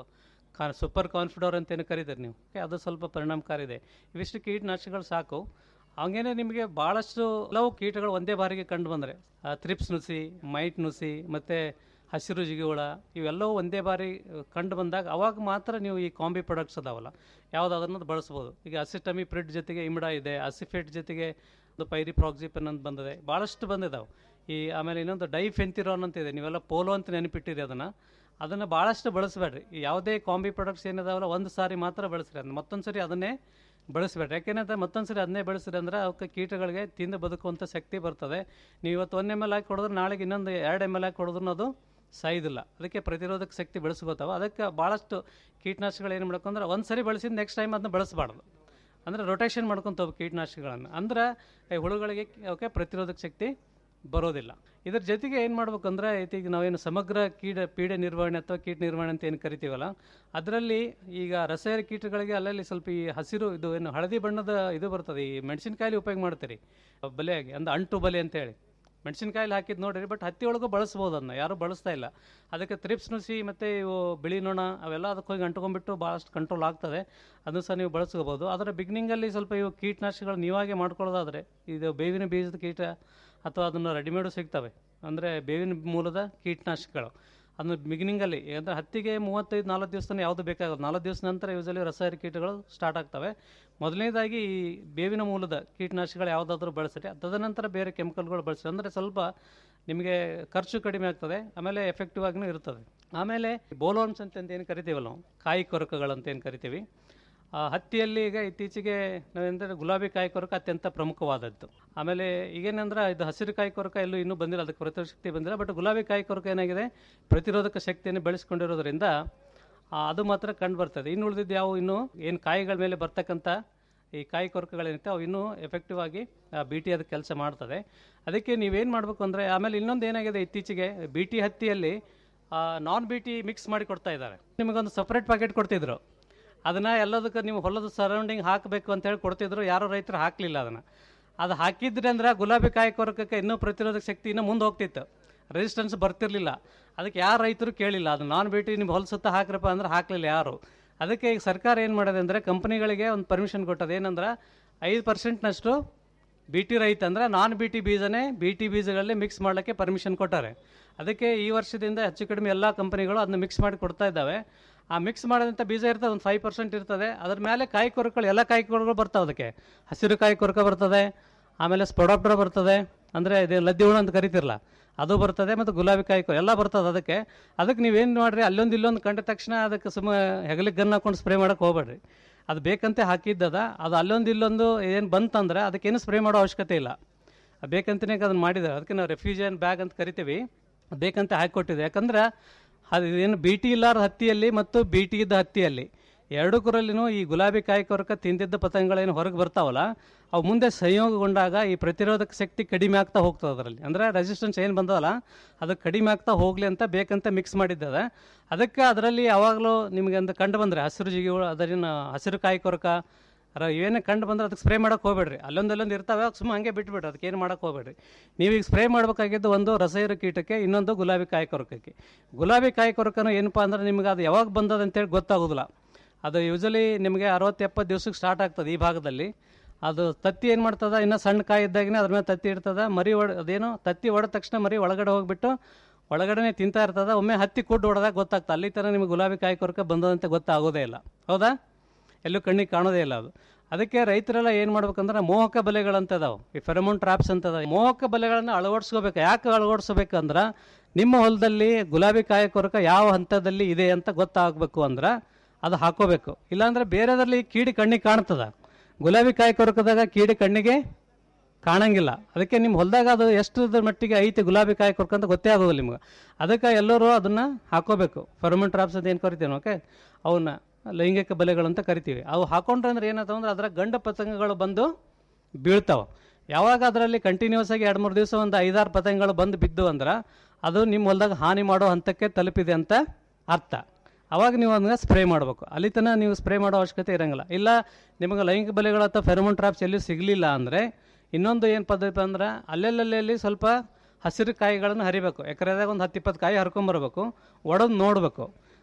I: ಕಾ ಸೂಪರ್ ಕಾನ್ಫಿಡೋರ್ ಅಂತ ಏನು ಕರೀತೀರಿ ನೀವು ಓಕೆ ಅದು ಸ್ವಲ್ಪ ಪರಿಣಾಮಕಾರಿ ಇದೆ ಇವಿಷ್ಟು ಕೀಟನಾಶಕಗಳು ಸಾಕು ಹಂಗೇನೆ ನಿಮಗೆ ಭಾಳಷ್ಟು ಹಲವು ಕೀಟಗಳು ಒಂದೇ ಬಾರಿಗೆ ಕಂಡು ಬಂದರೆ ಥ್ರಿಪ್ಸ್ ನುಸಿ ಮೈಟ್ ನುಸಿ ಮತ್ತು ಹಸಿರು ಜಿಗಿಹುಳ ಇವೆಲ್ಲವೂ ಒಂದೇ ಬಾರಿ ಕಂಡು ಬಂದಾಗ ಅವಾಗ ಮಾತ್ರ ನೀವು ಈ ಕಾಂಬಿ ಪ್ರಾಡಕ್ಟ್ಸ್ ಅದಾವಲ್ಲ ಯಾವುದಾದ್ರೂ ಬಳಸ್ಬೋದು ಈಗ ಅಸಿಟಮಿ ಪ್ರಿಡ್ ಜೊತೆಗೆ ಇಮ್ಡಾ ಇದೆ ಅಸಿಫೇಟ್ ಜೊತೆಗೆ ಒಂದು ಪೈರಿ ಪ್ರಾಕ್ಸಿಪನ್ ಅಂತ ಬಂದಿದೆ ಭಾಳಷ್ಟು ಬಂದಿದ್ದಾವೆ ಈ ಆಮೇಲೆ ಇನ್ನೊಂದು ಡೈಫೆಂತಿರೋನ್ ಅಂತ ಇದೆ ನೀವೆಲ್ಲ ಪೋಲೋ ಅಂತ ನೆನಪಿಟ್ಟಿರಿ ಅದನ್ನು ಅದನ್ನು ಭಾಳಷ್ಟು ಬಳಸಬೇಡ್ರಿ ಈ ಯಾವುದೇ ಕಾಂಬಿ ಪ್ರಾಡಕ್ಟ್ಸ್ ಏನಿದಾವಲ್ಲ ಒಂದು ಸಾರಿ ಮಾತ್ರ ಬಳಸ್ರಿ ಅದನ್ನ ಮತ್ತೊಂದು ಸರಿ ಅದನ್ನೇ ಬಳಸಬೇಡ್ರಿ ಯಾಕೆಂದ್ರೆ ಮತ್ತೊಂದು ಸರಿ ಅದನ್ನೇ ಬಳಸಿರಿ ಅಂದ್ರೆ ಅವಕ್ಕೆ ಕೀಟಗಳಿಗೆ ತಿಂದು ಬದುಕುವಂಥ ಶಕ್ತಿ ಬರ್ತದೆ ನೀವು ಇವತ್ತು ಒಂದು ಎಮ್ ಎಲ್ ಹಾಕಿ ಕೊಡಿದ್ರೆ ನಾಳೆಗೆ ಇನ್ನೊಂದು ಎರಡು ಎಮ್ ಎಲ್ ಹಾಕಿ ಕೊಡಿದ್ರು ಅದು ಸಾಯೋದಿಲ್ಲ ಅದಕ್ಕೆ ಪ್ರತಿರೋಧಕ ಶಕ್ತಿ ಬೆಳೆಸ್ಕೋತಾವೆ ಅದಕ್ಕೆ ಭಾಳಷ್ಟು ಕೀಟನಾಶಕಗಳು ಏನು ಮಾಡಬೇಕು ಅಂದ್ರೆ ಒಂದು ಸರಿ ಬಳಸಿದ ನೆಕ್ಸ್ಟ್ ಟೈಮ್ ಅದನ್ನ ಬಳಸಬಾರ್ದು ಅಂದರೆ ರೊಟೇಷನ್ ಮಾಡ್ಕೊಂತ ಹೋಗ್ಬೇಕು ಕೀಟನಾಶಕಗಳನ್ನು ಅಂದ್ರೆ ಈ ಹುಳುಗಳಿಗೆ ಅವಕ್ಕೆ ಪ್ರತಿರೋಧಕ ಶಕ್ತಿ ಬರೋದಿಲ್ಲ ಇದ್ರ ಜೊತೆಗೆ ಏನು ಮಾಡ್ಬೇಕಂದ್ರೆ ಈಗ ನಾವೇನು ಸಮಗ್ರ ಕೀಟ ಪೀಡೆ ನಿರ್ವಹಣೆ ಅಥವಾ ಕೀಟ ನಿರ್ವಹಣೆ ಅಂತ ಏನು ಕರಿತೀವಲ್ಲ ಅದರಲ್ಲಿ ಈಗ ರಸಾಯನ ಕೀಟಗಳಿಗೆ ಅಲ್ಲಲ್ಲಿ ಸ್ವಲ್ಪ ಈ ಹಸಿರು ಇದು ಏನು ಹಳದಿ ಬಣ್ಣದ ಇದು ಬರ್ತದೆ ಈ ಮೆಣಸಿನಕಾಯಿ ಉಪಯೋಗ ಮಾಡ್ತೀರಿ ಬಲೆಯಾಗಿ ಅಂದ್ರೆ ಅಂಟು ಬಲೆ ಅಂತೇಳಿ ಮೆಣಸಿನಕಾಯಲ್ಲಿ ಹಾಕಿದ್ದು ನೋಡಿರಿ ಬಟ್ ಹತ್ತಿ ಒಳಗೂ ಬಳಸ್ಬೋದು ಅದನ್ನ ಯಾರೂ ಬಳಸ್ತಾ ಇಲ್ಲ ಅದಕ್ಕೆ ತ್ರಿಪ್ಸ್ ನುಸಿ ಮತ್ತು ಇವು ಬಿಳಿ ನೊಣ ಅವೆಲ್ಲ ಅದಕ್ಕೆ ಹೋಗಿ ಅಂಟ್ಕೊಂಡ್ಬಿಟ್ಟು ಭಾಳಷ್ಟು ಕಂಟ್ರೋಲ್ ಆಗ್ತದೆ ಅದನ್ನು ಸಹ ನೀವು ಬಳಸ್ಕೋಬೋದು ಅದರ ಬಿಗಿನಿಂಗಲ್ಲಿ ಸ್ವಲ್ಪ ಇವು ಕೀಟನಾಶಕಗಳು ನೀವಾಗೆ ಮಾಡ್ಕೊಳ್ಳೋದಾದರೆ ಇದು ಬೇವಿನ ಬೀಜದ ಕೀಟ ಅಥವಾ ಅದನ್ನು ರೆಡಿಮೇಡು ಸಿಗ್ತವೆ ಅಂದರೆ ಬೇವಿನ ಮೂಲದ ಕೀಟನಾಶಕಗಳು ಅದನ್ನು ಬಿಗಿನಿಂಗಲ್ಲಿ ಅಂದರೆ ಹತ್ತಿಗೆ ಮೂವತ್ತೈದು ನಾಲ್ಕು ದಿವಸ ಯಾವುದು ಬೇಕಾಗೋದು ನಾಲ್ಕು ದಿವಸ ನಂತರ ಯೂಸಲಿ ರಸಾಯನ ಕೀಟಗಳು ಸ್ಟಾರ್ಟ್ ಆಗ್ತವೆ ಮೊದಲನೇದಾಗಿ ಈ ಬೇವಿನ ಮೂಲದ ಕೀಟನಾಶಕಗಳು ಯಾವುದಾದ್ರೂ ಬಳಸಿರಿ ತದನಂತರ ಬೇರೆ ಕೆಮಿಕಲ್ಗಳು ಬಳಸಿರಿ ಅಂದರೆ ಸ್ವಲ್ಪ ನಿಮಗೆ ಖರ್ಚು ಕಡಿಮೆ ಆಗ್ತದೆ ಆಮೇಲೆ ಎಫೆಕ್ಟಿವ್ ಆಗಿನೂ ಇರ್ತದೆ ಆಮೇಲೆ ಬೋಲೋನ್ಸ್ ಅಂತ ಏನು ಕರಿತೀವಲ್ಲ ನಾವು ಕಾಯಿ ಕೊರಕಗಳಂತ ಏನು ಕರಿತೀವಿ ಆ, ಹತ್ತಿಯಲ್ಲಿ ಈಗ ಇತ್ತೀಚೆಗೆ ನಾವೇಂದರೆ ಗುಲಾಬಿ ಕಾಯಿ ಕೊರಕ ಅತ್ಯಂತ ಪ್ರಮುಖವಾದದ್ದು ಆಮೇಲೆ ಈಗೇನಂದ್ರೆ ಇದು ಹಸಿರು ಕಾಯಿ ಕೊರಕ ಎಲ್ಲೂ ಇನ್ನೂ ಬಂದಿಲ್ಲ ಅದಕ್ಕೆ ಪ್ರತಿರೋಧ ಶಕ್ತಿ ಬಂದಿಲ್ಲ ಬಟ್ ಗುಲಾಬಿ ಕಾಯಿ ಕೊರಕ ಏನಾಗಿದೆ ಪ್ರತಿರೋಧಕ ಶಕ್ತಿಯನ್ನು ಬೆಳೆಸ್ಕೊಂಡಿರೋದ್ರಿಂದ ಆ, ಅದು ಮಾತ್ರ ಕಂಡು ಬರ್ತದೆ ಇನ್ನು ಉಳಿದಿದ್ದು ಯಾವ ಇನ್ನು ಏನು ಕಾಯಿಗಳ ಮೇಲೆ ಬರ್ತಕ್ಕಂಥ ಈ ಕಾಯಿ ಕೊರಕಗಳೇನಿರುತ್ತೆ ಅವು ಇನ್ನೂ ಎಫೆಕ್ಟಿವ್ ಆಗಿ ಬಿ ಟಿ ಅದು ಕೆಲಸ ಮಾಡ್ತದೆ ಅದಕ್ಕೆ ನೀವೇನು ಮಾಡಬೇಕು ಅಂದರೆ ಆಮೇಲೆ ಇನ್ನೊಂದು ಏನಾಗಿದೆ ಇತ್ತೀಚೆಗೆ ಬಿ ಟಿ ಹತ್ತಿಯಲ್ಲಿ ನಾನ್ ಬಿ ಟಿ ಮಿಕ್ಸ್ ಮಾಡಿ ಕೊಡ್ತಾ ಇದ್ದಾರೆ ನಿಮಗೊಂದು ಸಪ್ರೇಟ್ ಪ್ಯಾಕೆಟ್ ಕೊಡ್ತಿದ್ರು ಅದನ್ನ ಎಲ್ಲದಕ್ಕೆ ನೀವು ಹೊಲದ ಸರೌಂಡಿಂಗ್ ಹಾಕಬೇಕು ಅಂತ ಹೇಳಿ ಕೊಡ್ತಿದ್ರು ಯಾರೋ ರೈತರು ಹಾಕಲಿಲ್ಲ ಅದನ್ನು ಅದು ಹಾಕಿದ್ರೆ ಅಂದ್ರೆ ಗುಲಾಬಿ ಕಾಯಿ ಕೊರಕಕ್ಕೆ ಇನ್ನೂ ಪ್ರತಿರೋಧಕ ಶಕ್ತಿ ಇನ್ನೂ ಮುಂದೆ ಹೋಗ್ತಿತ್ತು ರೆಸಿಸ್ಟೆನ್ಸ್ ಬರ್ತಿರ್ಲಿಲ್ಲ ಅದಕ್ಕೆ ಯಾರು ರೈತರು ಕೇಳಿಲ್ಲ ಅದು ನಾನ್ ಭೇಟಿ ನಿಮ್ಮ ಹೊಲ ಸುತ್ತ ಹಾಕ್ರಪ್ಪ ಅಂದ್ರೆ ಹಾಕಲಿಲ್ಲ ಯಾರು ಅದಕ್ಕೆ ಈಗ ಸರ್ಕಾರ ಏನು ಮಾಡಿದೆ ಅಂದರೆ ಕಂಪನಿಗಳಿಗೆ ಒಂದು ಪರ್ಮಿಷನ್ ಕೊಟ್ಟது ಏನಂದ್ರೆ ಐದು ಪರ್ಸೆಂಟ್ನಷ್ಟು ಬಿ ಟಿ ರೈತ ಅಂದರೆ ನಾನ್ ಬಿ ಟಿ ಬೀಜನೇ ಬಿ ಟಿ ಬೀಜಗಳಲ್ಲಿ ಮಿಕ್ಸ್ ಮಾಡಲಿಕ್ಕೆ ಪರ್ಮಿಷನ್ ಕೊಟ್ಟಾರೆ ಅದಕ್ಕೆ ಈ ವರ್ಷದಿಂದ ಹೆಚ್ಚು ಕಡಿಮೆ ಎಲ್ಲ ಕಂಪನಿಗಳು ಅದನ್ನ ಮಿಕ್ಸ್ ಮಾಡಿ ಕೊಡ್ತಾ ಇದ್ದಾವೆ ಆ ಮಿಕ್ಸ್ ಮಾಡಿದಂಥ ಬೀಜ ಇರ್ತದೆ ಒಂದು ಫೈವ್ ಪರ್ಸೆಂಟ್ ಇರ್ತದೆ ಅದ್ರ ಮೇಲೆ ಕಾಯಿ ಕೊರಕಗಳು ಎಲ್ಲ ಕಾಯಿ ಕೊರಕಗಳು ಬರ್ತಾವೆ ಅದಕ್ಕೆ ಹಸಿರು ಕಾಯಿ ಕೊರಕ ಬರ್ತದೆ ಆಮೇಲೆ ಸ್ಪೊಡಾಪ್ಟರ್ ಬರ್ತದೆ ಅಂದರೆ ಇದು ಲದ್ದಿ ಹುಳು ಅಂತ ಕರಿತಿರಲ್ಲ ಅದು ಬರ್ತದೆ ಮತ್ತು ಗುಲಾಬಿ ಕಾಯಿ ಕೊರ- ಎಲ್ಲ ಬರ್ತದೆ ಅದಕ್ಕೆ ಅದಕ್ಕೆ ನೀವೇನು ಮಾಡಿರಿ ಅಲ್ಲೊಂದು ಇಲ್ಲೊಂದು ಕಂಡ ತಕ್ಷಣ ಅದಕ್ಕೆ ಸುಮ್ಮ ಹೆಗಲಿಗೆ ಗನ್ ಹಾಕೊಂಡು ಸ್ಪ್ರೇ ಮಾಡೋಕೆ ಹೋಗ್ಬೇಡ್ರಿ ಅದು ಬೇಕಂತೆ ಹಾಕಿದ್ದದ ಅದು ಅಲ್ಲೊಂದು ಇಲ್ಲೊಂದು ಏನು ಬಂತಂದ್ರೆ ಅದಕ್ಕೇನು ಸ್ಪ್ರೇ ಮಾಡೋ ಅವಶ್ಯಕತೆ ಇಲ್ಲ ಅದು ಬೇಕಂತನೇ ಅದನ್ನು ಮಾಡಿದ್ದಾರೆ ಅದಕ್ಕೆ ನಾವು ರೆಫ್ಯೂಜನ್ ಬ್ಯಾಗ್ ಅಂತ ಕರಿತೀವಿ ಅದು ಬೇಕಂತ ಹಾಕಿಕೊಟ್ಟಿದೆ ಯಾಕಂದ್ರೆ ಅದು ಏನು ಬಿ ಟಿ ಇಲ್ಲಾರ ಹತ್ತಿಯಲ್ಲಿ ಮತ್ತು ಬಿ ಟಿ ಇದ್ದ ಹತ್ತಿಯಲ್ಲಿ ಎರಡು ಕುರಲ್ಲಿನೂ ಈ ಗುಲಾಬಿ ಕಾಯಿ ಕೊರಕ ತಿಂದಿದ್ದ ಪತಂಗಗಳೇನು ಹೊರಗೆ ಬರ್ತಾವಲ್ಲ ಅವು ಮುಂದೆ ಸಂಯೋಗಗೊಂಡಾಗ ಈ ಪ್ರತಿರೋಧಕ ಶಕ್ತಿ ಕಡಿಮೆ ಆಗ್ತಾ ಹೋಗ್ತದೆ ಅದರಲ್ಲಿ ಅಂದರೆ ರೆಸಿಸ್ಟೆನ್ಸ್ ಏನು ಬಂದವಲ್ಲ ಅದು ಕಡಿಮೆ ಆಗ್ತಾ ಹೋಗಲಿ ಅಂತ ಬೇಕಂತ ಮಿಕ್ಸ್ ಮಾಡಿದ್ದದ ಅದಕ್ಕೆ ಅದರಲ್ಲಿ ಯಾವಾಗಲೂ ನಿಮಗೆ ಅಂತ ಕಂಡು ಬಂದರೆ ಹಸಿರು ಜಿಗಿಗಳು ಅದರಿನ ಹಸಿರು ಕಾಯಿ ಕೊರಕ ಅರ ಏನೇ ಕಂಡು ಬಂದ್ರೆ ಅದಕ್ಕೆ ಸ್ಪ್ರೇ ಮಾಡೋಕೆ ಹೋಗ್ಬೇಡ್ರಿ ಅಲ್ಲೊಂದು ಅಲ್ಲೊಂದು ಇರ್ತಾವೆ ಸುಮ್ಮನೆ ಹಂಗೆ ಬಿಟ್ಬಿಡ್ರಿ ಅದಕ್ಕೆ ಏನು ಮಾಡೋಕೆ ಹೋಗ್ಬೇಡ್ರಿ ನೀವೀಗ ಸ್ಪ್ರೇ ಮಾಡಬೇಕಾಗಿದ್ದು ಒಂದು ರಸೈರು ಕೀಟಕ್ಕೆ ಇನ್ನೊಂದು ಗುಲಾಬಿ ಕಾಯಿ ಕೊರಕಕ್ಕೆ ಗುಲಾಬಿ ಕಾಯಿ ಕೊರಕನು ಏನಪ್ಪ ಅಂದ್ರೆ ನಿಮ್ಗೆ ಅದು ಯಾವಾಗ ಬಂದದ ಅಂತೇಳಿ ಗೊತ್ತಾಗೋದಿಲ್ಲ ಅದು ಯೂಸಲಿ ನಿಮಗೆ ಅರವತ್ತು ಎಪ್ಪತ್ತು ದಿವ್ಸಕ್ಕೆ ಸ್ಟಾರ್ಟ್ ಆಗ್ತದೆ ಈ ಭಾಗದಲ್ಲಿ ಅದು ತತ್ತಿ ಏನು ಮಾಡ್ತದ ಇನ್ನು ಸಣ್ಣ ಕಾಯಿ ಇದ್ದಾಗನೇ ಅದ್ರ ಮೇಲೆ ತತ್ತಿ ಇರ್ತದ ಮರಿ ಒಡ ಅದೇನು ತತ್ತಿ ಹೊಡೆದ ತಕ್ಷಣ ಮರಿ ಒಳಗಡೆ ಹೋಗ್ಬಿಟ್ಟು ಒಳಗಡೆನೆ ತಿಂತಾ ಇರ್ತದ ಒಮ್ಮೆ ಹತ್ತಿ ಕುಡ್ಡು ಹೊಡೆದಾಗ ಗೊತ್ತಾಗ್ತದೆ ಅಲ್ಲಿ ತನಕ ನಿಮಗೆ ಗುಲಾಬಿ ಕಾಯಿ ಕೊರಕ ಬಂದದಂತೆ ಗೊತ್ತಾಗೋದೇ ಇಲ್ಲ ಹೌದಾ ಎಲ್ಲೂ ಕಣ್ಣಿಗೆ ಕಾಣೋದೇ ಇಲ್ಲ ಅದು ಅದಕ್ಕೆ ರೈತರೆಲ್ಲ ಏನು ಮಾಡ್ಬೇಕಂದ್ರೆ ಮೋಹಕ ಬಲೆಗಳಂತ ಅದಾವೆ ಈ ಫೆರಮೋನ್ ಟ್ರಾಪ್ಸ್ ಅಂತ ಅದಾವೆ ಮೋಹಕ ಬಲೆಗಳನ್ನು ಅಳವಡಿಸ್ಕೋಬೇಕು ಯಾಕೆ ಅಳವಡಿಸ್ಬೇಕಂದ್ರೆ ನಿಮ್ಮ ಹೊಲದಲ್ಲಿ ಗುಲಾಬಿ ಕಾಯಿ ಕೊರಕ ಯಾವ ಹಂತದಲ್ಲಿ ಇದೆ ಅಂತ ಗೊತ್ತಾಗಬೇಕು ಅಂದ್ರೆ ಅದು ಹಾಕೋಬೇಕು ಇಲ್ಲಾಂದ್ರೆ ಬೇರೆದ್ರಲ್ಲಿ ಕೀಡಿ ಕಣ್ಣಿಗೆ ಕಾಣ್ತದ ಗುಲಾಬಿ ಕಾಯಿ ಕೊರಕದಾಗ ಕೀಡಿ ಕಣ್ಣಿಗೆ ಕಾಣಂಗಿಲ್ಲ ಅದಕ್ಕೆ ನಿಮ್ಮ ಹೊಲದಾಗ ಅದು ಎಷ್ಟು ಮಟ್ಟಿಗೆ ಐತಿ ಗುಲಾಬಿ ಕಾಯಿ ಕೊರಕ ಅಂತ ಗೊತ್ತೇ ಆಗೋದಿಲ್ಲ ನಿಮ್ಗೆ ಅದಕ್ಕೆ ಎಲ್ಲರೂ ಅದನ್ನು ಹಾಕೋಬೇಕು ಫರ್ಮನ್ ಟ್ರಾಪ್ಸ್ ಅಂತ ಏನು ಕರಿತೀವಿ ಓಕೆ ಅವನ್ನ ಲೈಂಗಿಕ ಬಲೆಗಳು ಅಂತ ಕರಿತೀವಿ ಅವು ಹಾಕೊಂಡ್ರೆ ಅಂದ್ರೆ ಏನಾಯ್ತು ಅಂದ್ರೆ ಅದರ ಗಂಡ ಪತಂಗಗಳು ಬಂದು ಬೀಳ್ತಾವೆ ಯಾವಾಗ ಅದರಲ್ಲಿ ಕಂಟಿನ್ಯೂಸ್ ಆಗಿ ಎರಡು ಮೂರು ದಿವಸ ಒಂದು ಐದಾರು ಪತಂಗಗಳು ಬಂದು ಬಿದ್ದು ಅಂದ್ರೆ ಅದು ನಿಮ್ಮ ಹೊಲದಾಗ ಹಾನಿ ಮಾಡೋ ಹಂತಕ್ಕೆ ತಲುಪಿದೆ ಅಂತ ಅರ್ಥ ಅವಾಗ ನೀವು ಅದನ್ನ ಸ್ಪ್ರೇ ಮಾಡಬೇಕು ಅಲ್ಲಿ ತನಕ ನೀವು ಸ್ಪ್ರೇ ಮಾಡೋ ಅವಶ್ಯಕತೆ ಇರಂಗಿಲ್ಲ ಇಲ್ಲ ನಿಮಗೆ ಲೈಂಗಿಕ ಬಲೆಗಳು ಅಥವಾ ಫೆರಮೋನ್ ಟ್ರಾಪ್ಸ್ ಎಲ್ಲಿ ಸಿಗಲಿಲ್ಲ ಅಂದರೆ ಇನ್ನೊಂದು ಏನು ಪದ್ಧತಿ ಅಂದ್ರೆ ಅಲ್ಲೆಲ್ಲಲ್ಲಿ ಸ್ವಲ್ಪ ಹಸಿರು ಕಾಯಿಗಳನ್ನು ಹರಿಬೇಕು ಎಕರೆದಾಗ ಒಂದು ಹತ್ತು ಇಪ್ಪತ್ತು ಕಾಯಿ ಹರ್ಕೊಂಬರ್ಬೇಕು ಒಡೆದು ನೋಡಬೇಕು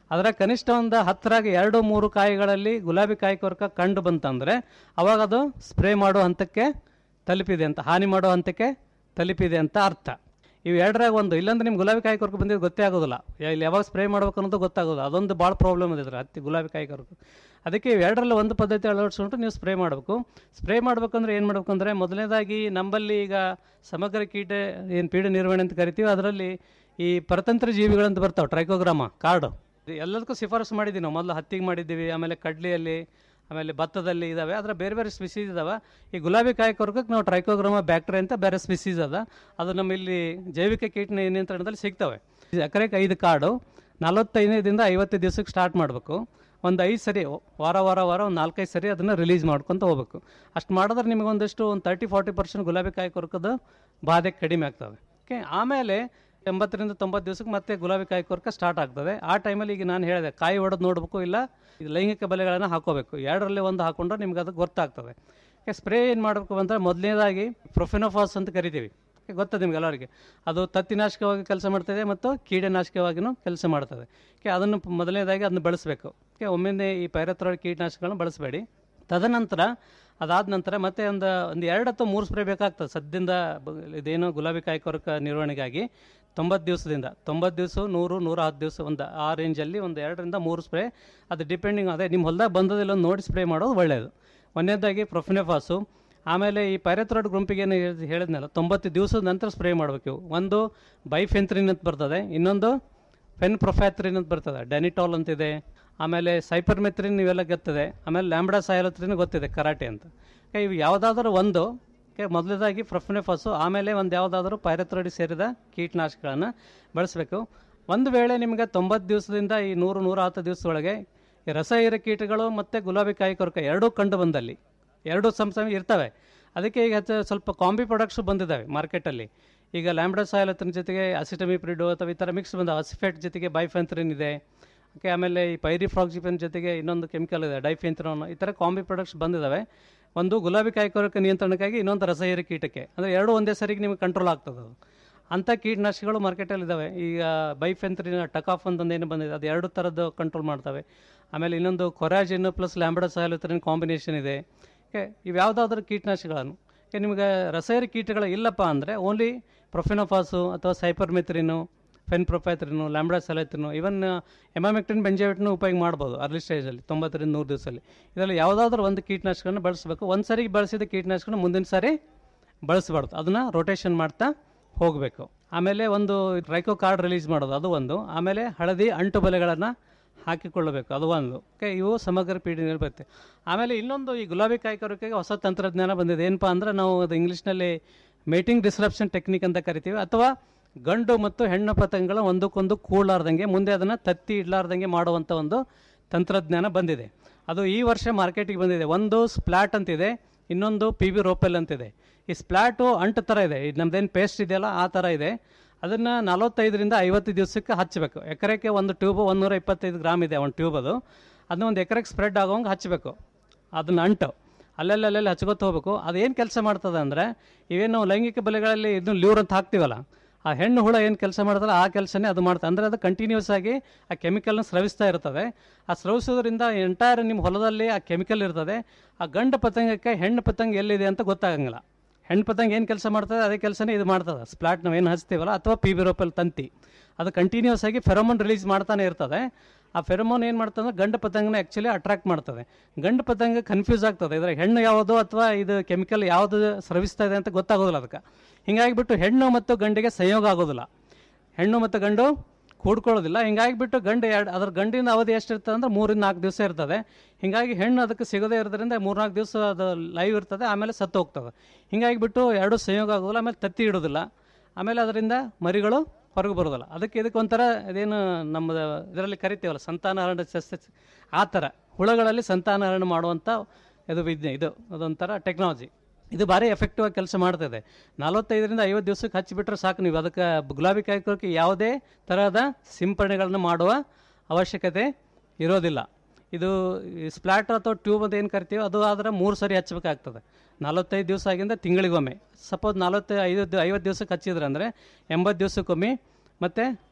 I: ಅದರ ಕನಿಷ್ಠ ಒಂದು ಹತ್ತರಾಗ ಎರಡು ಮೂರು ಕಾಯಿಗಳಲ್ಲಿ ಗುಲಾಬಿ ಕಾಯಿ ಕೊರಕ ಕಂಡು ಬಂತಂದರೆ ಅವಾಗ ಅದು ಸ್ಪ್ರೇ ಮಾಡೋ ಹಂತಕ್ಕೆ ತಲುಪಿದೆ ಅಂತ ಹಾನಿ ಮಾಡೋ ಹಂತಕ್ಕೆ ತಲುಪಿದೆ ಅಂತ ಅರ್ಥ ಇವು ಎರಡರಾಗ ಒಂದು ಇಲ್ಲಾಂದ್ರೆ ನಿಮ್ಗೆ ಗುಲಾಬಿ ಕಾಯಿ ಕೊರಕ ಬಂದಿದ್ದು ಗೊತ್ತೇ ಆಗೋದಿಲ್ಲ ಯಾ- ಇಲ್ಲಿ ಯಾವಾಗ ಸ್ಪ್ರೇ ಮಾಡ್ಬೇಕು ಅನ್ನೋದು ಗೊತ್ತಾಗೋದು ಅದೊಂದು ಭಾಳ ಪ್ರಾಬ್ಲಮ್ ಇದೆ ಇದ್ರ ಹತ್ತಿ ಗುಲಾಬಿ ಕಾಯಿ ಕೊರಕ ಅದಕ್ಕೆ ಇವು ಎರಡರಲ್ಲಿ ಒಂದು ಪದ್ಧತಿ ಅಳವಡಿಸ್ಕೊಂಡು ನೀವು ಸ್ಪ್ರೇ ಮಾಡಬೇಕು ಸ್ಪ್ರೇ ಮಾಡ್ಬೇಕಂದ್ರೆ ಏನು ಮಾಡ್ಬೇಕು ಅಂದರೆ ಮೊದಲನೇದಾಗಿ ನಮ್ಮಲ್ಲಿ ಈಗ ಸಮಗ್ರ ಕೀಟ ಏನು ಪೀಡೆ ನಿರ್ವಹಣೆ ಅಂತ ಕರಿತೀವಿ ಅದರಲ್ಲಿ ಈ ಪರತಂತ್ರ ಜೀವಿಗಳಂತ ಬರ್ತಾವೆ ಟ್ರೈಕೋಗ್ರಾಮ ಕಾರ್ಡು ಎಲ್ಲದಕ್ಕೂ ಶಿಫಾರಸು ಮಾಡಿದ್ದೀವಿ ನಾವು ಮೊದಲು ಹತ್ತಿಗೆ ಮಾಡಿದ್ದೀವಿ ಆಮೇಲೆ ಕಡ್ಲೆಯಲ್ಲಿ ಆಮೇಲೆ ಭತ್ತದಲ್ಲಿ ಇದಾವೆ ಅದರ ಬೇರೆ ಬೇರೆ ಸ್ಪಿಸೀಸ್ ಇದಾವೆ ಈ ಗುಲಾಬಿ ಕಾಯಿ ಕೊರಕಕ್ಕೆ ನಾವು ಟ್ರೈಕೋಗ್ರಾಮ ಬ್ಯಾಕ್ಟೀರಿಯಾ ಅಂತ ಬೇರೆ ಸ್ಪಿಸೀಸ್ ಅದ ಅದು ನಮ್ಮ ಇಲ್ಲಿ ಜೈವಿಕ ಕೀಟ ನಿ- ನಿಯಂತ್ರಣದಲ್ಲಿ ಸಿಗ್ತವೆ ಎಕರೆಗೆ ಐದು ಕಾರ್ಡು ನಲವತ್ತೈದರಿಂದ ಐವತ್ತು ದಿವಸಕ್ಕೆ ಸ್ಟಾರ್ಟ್ ಮಾಡಬೇಕು ಒಂದು ಐದು ಸರಿ ವಾರ ವಾರ ವಾರ ಒಂದು ನಾಲ್ಕೈದು ಸರಿ ಅದನ್ನು ರಿಲೀಸ್ ಮಾಡ್ಕೊತ ಹೋಗ್ಬೇಕು ಅಷ್ಟು ಮಾಡಿದ್ರೆ ನಿಮಗೆ ಒಂದಿಷ್ಟು ಒಂದು ತರ್ಟಿ ಫಾರ್ಟಿ ಪರ್ಸೆಂಟ್ ಗುಲಾಬಿ ಕಾಯಿ ಕೊರಕದ ಬಾಧೆ ಕಡಿಮೆ ಆಗ್ತವೆ ಓಕೆ ಆಮೇಲೆ ಎಂಬತ್ತರಿಂದ ತೊಂಬತ್ತು ದಿವಸಕ್ಕೆ ಮತ್ತೆ ಗುಲಾಬಿ ಕಾಯಿ ಕೊರಕ ಸ್ಟಾರ್ಟ್ ಆಗ್ತದೆ ಆ ಟೈಮಲ್ಲಿ ಈಗ ನಾನು ಹೇಳಿದೆ ಕಾಯಿ ಹೊಡೆದು ನೋಡಬೇಕು ಇಲ್ಲ ಇದು ಲೈಂಗಿಕ ಬಲೆಗಳನ್ನು ಹಾಕೋಬೇಕು ಎರಡರಲ್ಲಿ ಒಂದು ಹಾಕೊಂಡ್ರೆ ನಿಮ್ಗೆ ಅದು ಗೊತ್ತಾಗ್ತದೆ ಸ್ಪ್ರೇ ಏನು ಮಾಡಬೇಕು ಅಂದರೆ ಮೊದಲನೇದಾಗಿ ಪ್ರೊಫೆನೋಫಾಸ್ ಅಂತ ಕರಿತೀವಿ Okay, ಗೊತ್ತದೆ ನಿಮ್ಗೆ ಎಲ್ಲರಿಗೆ ಅದು ತತ್ತಿನಾಶಕವಾಗಿ ಕೆಲಸ ಮಾಡ್ತದೆ ಮತ್ತು ಕೀಟನಾಶಕವಾಗಿಯೂ ಕೆಲಸ ಮಾಡ್ತದೆ ಓಕೆ ಅದನ್ನು ಪ- ಮೊದಲನೇದಾಗಿ ಅದನ್ನು ಬಳಸಬೇಕು ಓಕೆ ಒಮ್ಮೆಂದೆ ಈ ಪೈರತ್ರಾಯ್ಡ್ ಕೀಟನಾಶಕಗಳನ್ನ ಬಳಸಬೇಡಿ ತದನಂತರ ಅದಾದ ನಂತರ ಮತ್ತೆ ಒಂದು ಒಂದು ಎರಡು ಅಥವಾ ಮೂರು ಸ್ಪ್ರೇ ಬೇಕಾಗ್ತದೆ ಸದ್ಯದಿಂದ ಬ- ಇದೇನು ಗುಲಾಬಿ ಕಾಯಿ ಕೊರಕ ನಿರ್ವಹಣೆಗಾಗಿ ತೊಂಬತ್ತು ದಿವಸದಿಂದ ತೊಂಬತ್ತು ದಿವಸ ನೂರು ನೂರ ಹತ್ತು ದಿವಸ ಒಂದು ಆ ರೇಂಜಲ್ಲಿ ಒಂದು ಎರಡರಿಂದ ಮೂರು ಸ್ಪ್ರೇ ಅದು ಡಿಪೆಂಡಿಂಗ್ ಅದೇ ನಿಮ್ಮ ಹೊಲ್ದಾಗ ಬಂದದಿಲ್ಲ ಒಂದು ನೋಡಿ ಸ್ಪ್ರೇ ಮಾಡೋದು ಒಳ್ಳೆಯದು ಒಂದನೇದಾಗಿ ಪ್ರೊಫಿನೆಫಾಸು ಆಮೇಲೆ ಈ ಪೈರತ್ರಾಯ್ಡ್ ಗುಂಪಿಗೆ ಏನು ಹೇಳಿದ್ನಲ್ಲ ತೊಂಬತ್ತು ದಿವಸದ ನಂತರ ಸ್ಪ್ರೇ ಮಾಡಬೇಕು ಇವು ಒಂದು ಬೈಫೆಂತ್ರಿನ್ ಅಂತ ಬರ್ತದೆ ಇನ್ನೊಂದು ಫೆನ್ ಪ್ರೊಫ್ಯಾತ್ರಿನ್ ಅಂತ ಬರ್ತದೆ ಡೆನಿಟಾಲ್ ಅಂತಿದೆ ಆಮೇಲೆ ಸೈಪರ್ಮೆತ್ರಿನ್ ಇವೆಲ್ಲ ಗೊತ್ತಿದೆ ಆಮೇಲೆ ಲ್ಯಾಂಬ್ಡಾ ಸಾಯಲತ್ರಿನ್ ಗೊತ್ತಿದೆ ಕರಾಟೆ ಅಂತ Okay, ಇವು ಯಾವುದಾದ್ರೂ ಒಂದು ಓಕೆ ಮೊದಲನೇದಾಗಿ ಪ್ರೊಫಿನೆಫಾಸು ಆಮೇಲೆ ಒಂದು ಯಾವುದಾದ್ರೂ ಪೈರತ್ರಾಯ್ಡ್ ಸೇರಿದ ಕೀಟನಾಶಕಗಳನ್ನು ಬಳಸಬೇಕು ಒಂದು ವೇಳೆ ನಿಮಗೆ ತೊಂಬತ್ತು ದಿವಸದಿಂದ ಈ ನೂರು ನೂರ ಹತ್ತು ದಿವಸದೊಳಗೆ ಈ ರಸ ಹೀರೋ ಕೀಟಗಳು ಮತ್ತು ಗುಲಾಬಿ ಕಾಯಿ ಕೊರಕ ಎರಡೂ ಕಂಡು ಬಂದಲ್ಲಿ ಎರಡೂ ಸಮ ಸಮ ಇರ್ತವೆ ಅದಕ್ಕೆ ಈಗ ಹೆಚ್ಚು ಸ್ವಲ್ಪ ಕಾಂಬಿ ಪ್ರಾಡಕ್ಟ್ಸು ಬಂದಿದ್ದಾವೆ ಮಾರ್ಕೆಟಲ್ಲಿ ಈಗ ಲ್ಯಾಂಬ್ಡಾ ಸಾಯಲತ್ರಿನ ಜೊತೆಗೆ ಅಸಿಟಮಿಪ್ರಿಡು ಅಥವಾ ಈ ಥರ ಮಿಕ್ಸ್ ಬಂದ ಅಸಿಫೆಟ್ ಜೊತೆಗೆ ಬೈಫೆಂತ್ರಿನ್ ಇದೆ ಓಕೆ ಆಮೇಲೆ ಈ ಪೈರಿಫ್ರಾಕ್ಸಿಫೆನ್ ಜೊತೆಗೆ ಇನ್ನೊಂದು ಕೆಮಿಕಲ್ ಇದೆ ಡೈಫೆಂತ್ರೋನ್ ಈ ಥರ ಕಾಂಬಿ ಪ್ರಾಡಕ್ಟ್ಸ್ ಬಂದಿದ್ದಾವೆ ಒಂದು ಗುಲಾಬಿ ಕಾಯಿ ಕೊರಕ ನಿಯಂತ್ರಣಕ್ಕಾಗಿ ಇನ್ನೊಂದು ರಸಹೀರ ಕೀಟಕ್ಕೆ ಅಂದರೆ ಎರಡು ಒಂದೇ ಸರಿಗೆ ನಿಮಗೆ ಕಂಟ್ರೋಲ್ ಆಗ್ತದೆ ಅದು ಅಂಥ ಕೀಟನಾಶಕಗಳು ಮಾರ್ಕೆಟಲ್ಲಿ ಇದ್ದಾವೆ ಈಗ ಬೈಫೆಂತ್ರಿನ ಟಕಾಫ್ ಅಂತಂದು ಏನು ಬಂದಿದೆ ಅದು ಎರಡು ಥರದ್ದು ಕಂಟ್ರೋಲ್ ಮಾಡ್ತವೆ ಆಮೇಲೆ ಇನ್ನೊಂದು Coragen plus lambda cyhalothrin combination ಇದೆ ಓಕೆ ಇವು ಯಾವುದಾದ್ರೂ ಕೀಟನಾಶಕಗಳನ್ನು ಓಕೆ ನಿಮಗೆ ರಸಾಯನ ಕೀಟಗಳು ಇಲ್ಲಪ್ಪ ಅಂದರೆ ಓನ್ಲಿ ಪ್ರೊಫೆನೋಫಾಸು ಅಥವಾ ಸೈಪರ್ಮೆತ್ರಿನು ಫೆನ್ಪ್ರೊಫೈತ್ರಿನು ಲ್ಯಾಂಬ್ಡಾ ಸೆಲೆತ್ರಿನು ಇವನ್ ಎಮಾಮೆಕ್ಟಿನ್ ಬೆಂಜಾವಿಟ್ನು ಉಪಯೋಗ ಮಾಡ್ಬೋದು ಅರ್ಲಿ ಸ್ಟೇಜಲ್ಲಿ ತೊಂಬತ್ತರಿಂದ ನೂರು ದಿವಸದಲ್ಲಿ ಇದರಲ್ಲಿ ಯಾವುದಾದ್ರೂ ಒಂದು ಕೀಟನಾಶಕವನ್ನು ಬಳಸಬೇಕು ಒಂದು ಸಾರಿ ಬಳಸಿದ ಕೀಟನಾಶಕನ ಮುಂದಿನ ಸಾರಿ ಬಳಸಬಾರ್ದು ಅದನ್ನು ರೊಟೇಷನ್ ಮಾಡ್ತಾ ಹೋಗಬೇಕು ಆಮೇಲೆ ಒಂದು ರೈಕೋ ಕಾರ್ಡ್ ರಿಲೀಸ್ ಮಾಡೋದು ಅದು ಒಂದು ಆಮೇಲೆ ಹಳದಿ ಅಂಟು ಬಲೆಗಳನ್ನು ಹಾಕಿಕೊಳ್ಳಬೇಕು ಅದು ಒಂದು ಓಕೆ ಇವು ಸಮಗ್ರ ಪೀಡಿ ಬರುತ್ತೆ ಆಮೇಲೆ ಇನ್ನೊಂದು ಈ ಗುಲಾಬಿ ಕಾಯಿ ಕೊರಕೆಗೆ ಹೊಸ ತಂತ್ರಜ್ಞಾನ ಬಂದಿದೆ ಏನಪ್ಪ ಅಂದ್ರೆ ನಾವು ಅದು ಇಂಗ್ಲೀಷ್ನಲ್ಲಿ ಮೇಟಿಂಗ್ ಡಿಸ್ರಪ್ಷನ್ ಟೆಕ್ನಿಕ್ ಅಂತ ಕರಿತೀವಿ ಅಥವಾ ಗಂಡು ಮತ್ತು ಹೆಣ್ಣು ಪತಂಗಗಳ ಒಂದಕ್ಕೊಂದು ಕೂಡಲಾರ್ದಂಗೆ ಮುಂದೆ ಅದನ್ನು ತತ್ತಿ ಇಡಲಾರ್ದಂಗೆ ಮಾಡುವಂಥ ಒಂದು ತಂತ್ರಜ್ಞಾನ ಬಂದಿದೆ ಅದು ಈ ವರ್ಷ ಮಾರ್ಕೆಟಿಗೆ ಬಂದಿದೆ ಒಂದು ಸ್ಪ್ಲಾಟ್ ಅಂತಿದೆ ಇನ್ನೊಂದು ಪಿ ಬಿ ರೋಪೆಲ್ ಅಂತಿದೆ ಈ ಸ್ಪ್ಲಾಟು ಅಂಟು ಥರ ಇದೆ ಇದು ನಮ್ದೇನು ಪೇಸ್ಟ್ ಇದೆಯಲ್ಲ ಆ ಥರ ಇದೆ ಅದನ್ನು ನಲವತ್ತೈದರಿಂದ ಐವತ್ತು ದಿವಸಕ್ಕೆ ಹಚ್ಚಬೇಕು ಎಕರೆಗೆ ಒಂದು ಟ್ಯೂಬ್ ಒಂದೂರ ಇಪ್ಪತ್ತೈದು ಗ್ರಾಮ್ ಇದೆ ಒಂದು ಟ್ಯೂಬ್ ಅದು ಅದನ್ನ ಒಂದು ಎಕರೆಗೆ ಸ್ಪ್ರೆಡ್ ಆಗೋಂಗೆ ಹಚ್ಚಬೇಕು ಅದನ್ನ ಅಂಟು ಅಲ್ಲೆಲ್ಲ ಅಲ್ಲೆಲ್ಲ ಹಚ್ಕೋತ ಹೋಗ್ಬೇಕು ಅದೇನು ಕೆಲಸ ಮಾಡ್ತದೆ ಅಂದರೆ ಇವೇನು ಲೈಂಗಿಕ ಬಲೆಗಳಲ್ಲಿ ಇದನ್ನು ಲ್ಯೂರ್ ಅಂತ ಹಾಕ್ತೀವಲ್ಲ ಆ ಹೆಣ್ಣು ಹುಳ ಏನು ಕೆಲಸ ಮಾಡ್ತಲ್ಲ ಆ ಕೆಲಸನೇ ಅದು ಮಾಡ್ತದೆ ಅಂದರೆ ಅದು ಕಂಟಿನ್ಯೂಸ್ ಆಗಿ ಆ ಕೆಮಿಕಲ್ನ ಸ್ರವಿಸ್ತಾ ಇರ್ತದೆ ಆ ಸ್ರವಿಸೋದ್ರಿಂದ ಎಂಟೈರ್ ನಿಮ್ಮ ಹೊಲದಲ್ಲಿ ಆ ಕೆಮಿಕಲ್ ಇರ್ತದೆ ಆ ಗಂಡು ಪತಂಗಕ್ಕೆ ಹೆಣ್ಣು ಪತಂಗ ಎಲ್ಲಿದೆ ಅಂತ ಗೊತ್ತಾಗಂಗಿಲ್ಲ ಹೆಣ್ಣು ಪತಂಗ ಏನು ಕೆಲಸ ಮಾಡ್ತದೆ ಅದೇ ಕೆಲಸನೇ ಇದು ಮಾಡ್ತದೆ ಸ್ಪ್ಲಾಟ್ ನಾವು ಏನು ಹಚ್ತೀವಲ್ಲ ಅಥವಾ ಪಿ ಬಿರೋಪಲ್ ತಂತಿ ಅದು ಕಂಟಿನ್ಯೂಸ್ ಆಗಿ ಫೆರೋಮೋನ್ ರಿಲೀಸ್ ಮಾಡ್ತಾನೆ ಇರ್ತದೆ ಆ ಫೆರೋಮೋನ್ ಏನು ಮಾಡ್ತದೆ ಅಂದ್ರೆ ಗಂಡು ಪತಂಗನ ಆ್ಯಕ್ಚುಲಿ ಅಟ್ರಾಕ್ಟ್ ಮಾಡ್ತದೆ ಗಂಡು ಪತಂಗ ಕನ್ಫ್ಯೂಸ್ ಆಗ್ತದೆ ಇದ್ರ ಹೆಣ್ಣು ಯಾವುದು ಅಥವಾ ಇದು ಕೆಮಿಕಲ್ ಯಾವುದು ಸ್ರವಿಸ್ತಾ ಇದೆ ಅಂತ ಗೊತ್ತಾಗೋದಿಲ್ಲ ಅದಕ್ಕೆ ಹಿಂಗಾಗಿಬಿಟ್ಟು ಹೆಣ್ಣು ಮತ್ತು ಗಂಡಿಗೆ ಸಂಯೋಗ ಆಗೋದಿಲ್ಲ ಹೆಣ್ಣು ಮತ್ತು ಗಂಡು ಕೂಡ್ಕೊಳ್ಳೋದಿಲ್ಲ ಹಿಂಗಾಗಿಬಿಟ್ಟು ಗಂಡು ಎರಡು ಅದ್ರ ಗಂಡಿನ ಅವಧಿ ಎಷ್ಟಿರ್ತದೆ ಅಂದ್ರೆ ಮೂರಿಂದ ನಾಲ್ಕು ದಿವಸ ಇರ್ತದೆ ಹಿಂಗಾಗಿ ಹೆಣ್ಣು ಅದಕ್ಕೆ ಸಿಗದೇ ಇರೋದ್ರಿಂದ ಮೂರ್ನಾಲ್ಕು ದಿವಸ ಅದು ಲೈವ್ ಇರ್ತದೆ ಆಮೇಲೆ ಸತ್ತು ಹೋಗ್ತದೆ ಹಿಂಗಾಗಿಬಿಟ್ಟು ಎರಡು ಸಂಯೋಗ ಆಗೋದಿಲ್ಲ ಆಮೇಲೆ ತತ್ತಿ ಇಡೋದಿಲ್ಲ ಆಮೇಲೆ ಅದರಿಂದ ಮರಿಗಳು ಹೊರಗೆ ಬರೋದಿಲ್ಲ ಅದಕ್ಕೆ ಇದಕ್ಕೆ ಒಂಥರ ಇದೇನು ನಮ್ಮ ಇದರಲ್ಲಿ ಕರಿತೀವಲ್ಲ ಸಂತಾನಹರಣ ಸಸ್ಯ ಆ ಥರ ಹುಳಗಳಲ್ಲಿ ಸಂತಾನಹರಣ ಮಾಡುವಂಥ ಇದು ವಿಜ್ಞೆ ಇದು ಅದೊಂಥರ ಟೆಕ್ನಾಲಜಿ ಇದು ಭಾರಿ ಎಫೆಕ್ಟಿವ್ ಆಗಿ ಕೆಲಸ ಮಾಡ್ತದೆ ನಲವತ್ತೈದರಿಂದ ಐವತ್ತು ದಿವಸಕ್ಕೆ ಹಚ್ಚಿಬಿಟ್ರೆ ಸಾಕು ನೀವು ಅದಕ್ಕೆ ಗುಲಾಬಿ ಕಾಯ್ಕೋಕ್ಕೆ ಯಾವುದೇ ತರಹದ ಸಿಂಪರಣೆಗಳನ್ನು ಮಾಡುವ ಅವಶ್ಯಕತೆ ಇರೋದಿಲ್ಲ ಇದು ಸ್ಪ್ಲಾಟ್ ಅಥವಾ ಟ್ಯೂಬ್ ಅಂತ ಏನು ಕರಿತೀವಿ ಅದು ಆದರೆ ಮೂರು ಸರಿ ಹಚ್ಚಬೇಕಾಗ್ತದೆ ನಲವತ್ತೈದು ದಿವಸ ಆಗಿಂದ ತಿಂಗಳಿಗೊಮ್ಮೆ ಸಪೋಸ್ ನಲವತ್ತೈ ಐದು ಐವತ್ತು ದಿವಸಕ್ಕೆ ಹಚ್ಚಿದ್ರೆ ಅಂದರೆ ಎಂಬತ್ತು ದಿವಸಕ್ಕೊಮ್ಮೆ ಮತ್ತು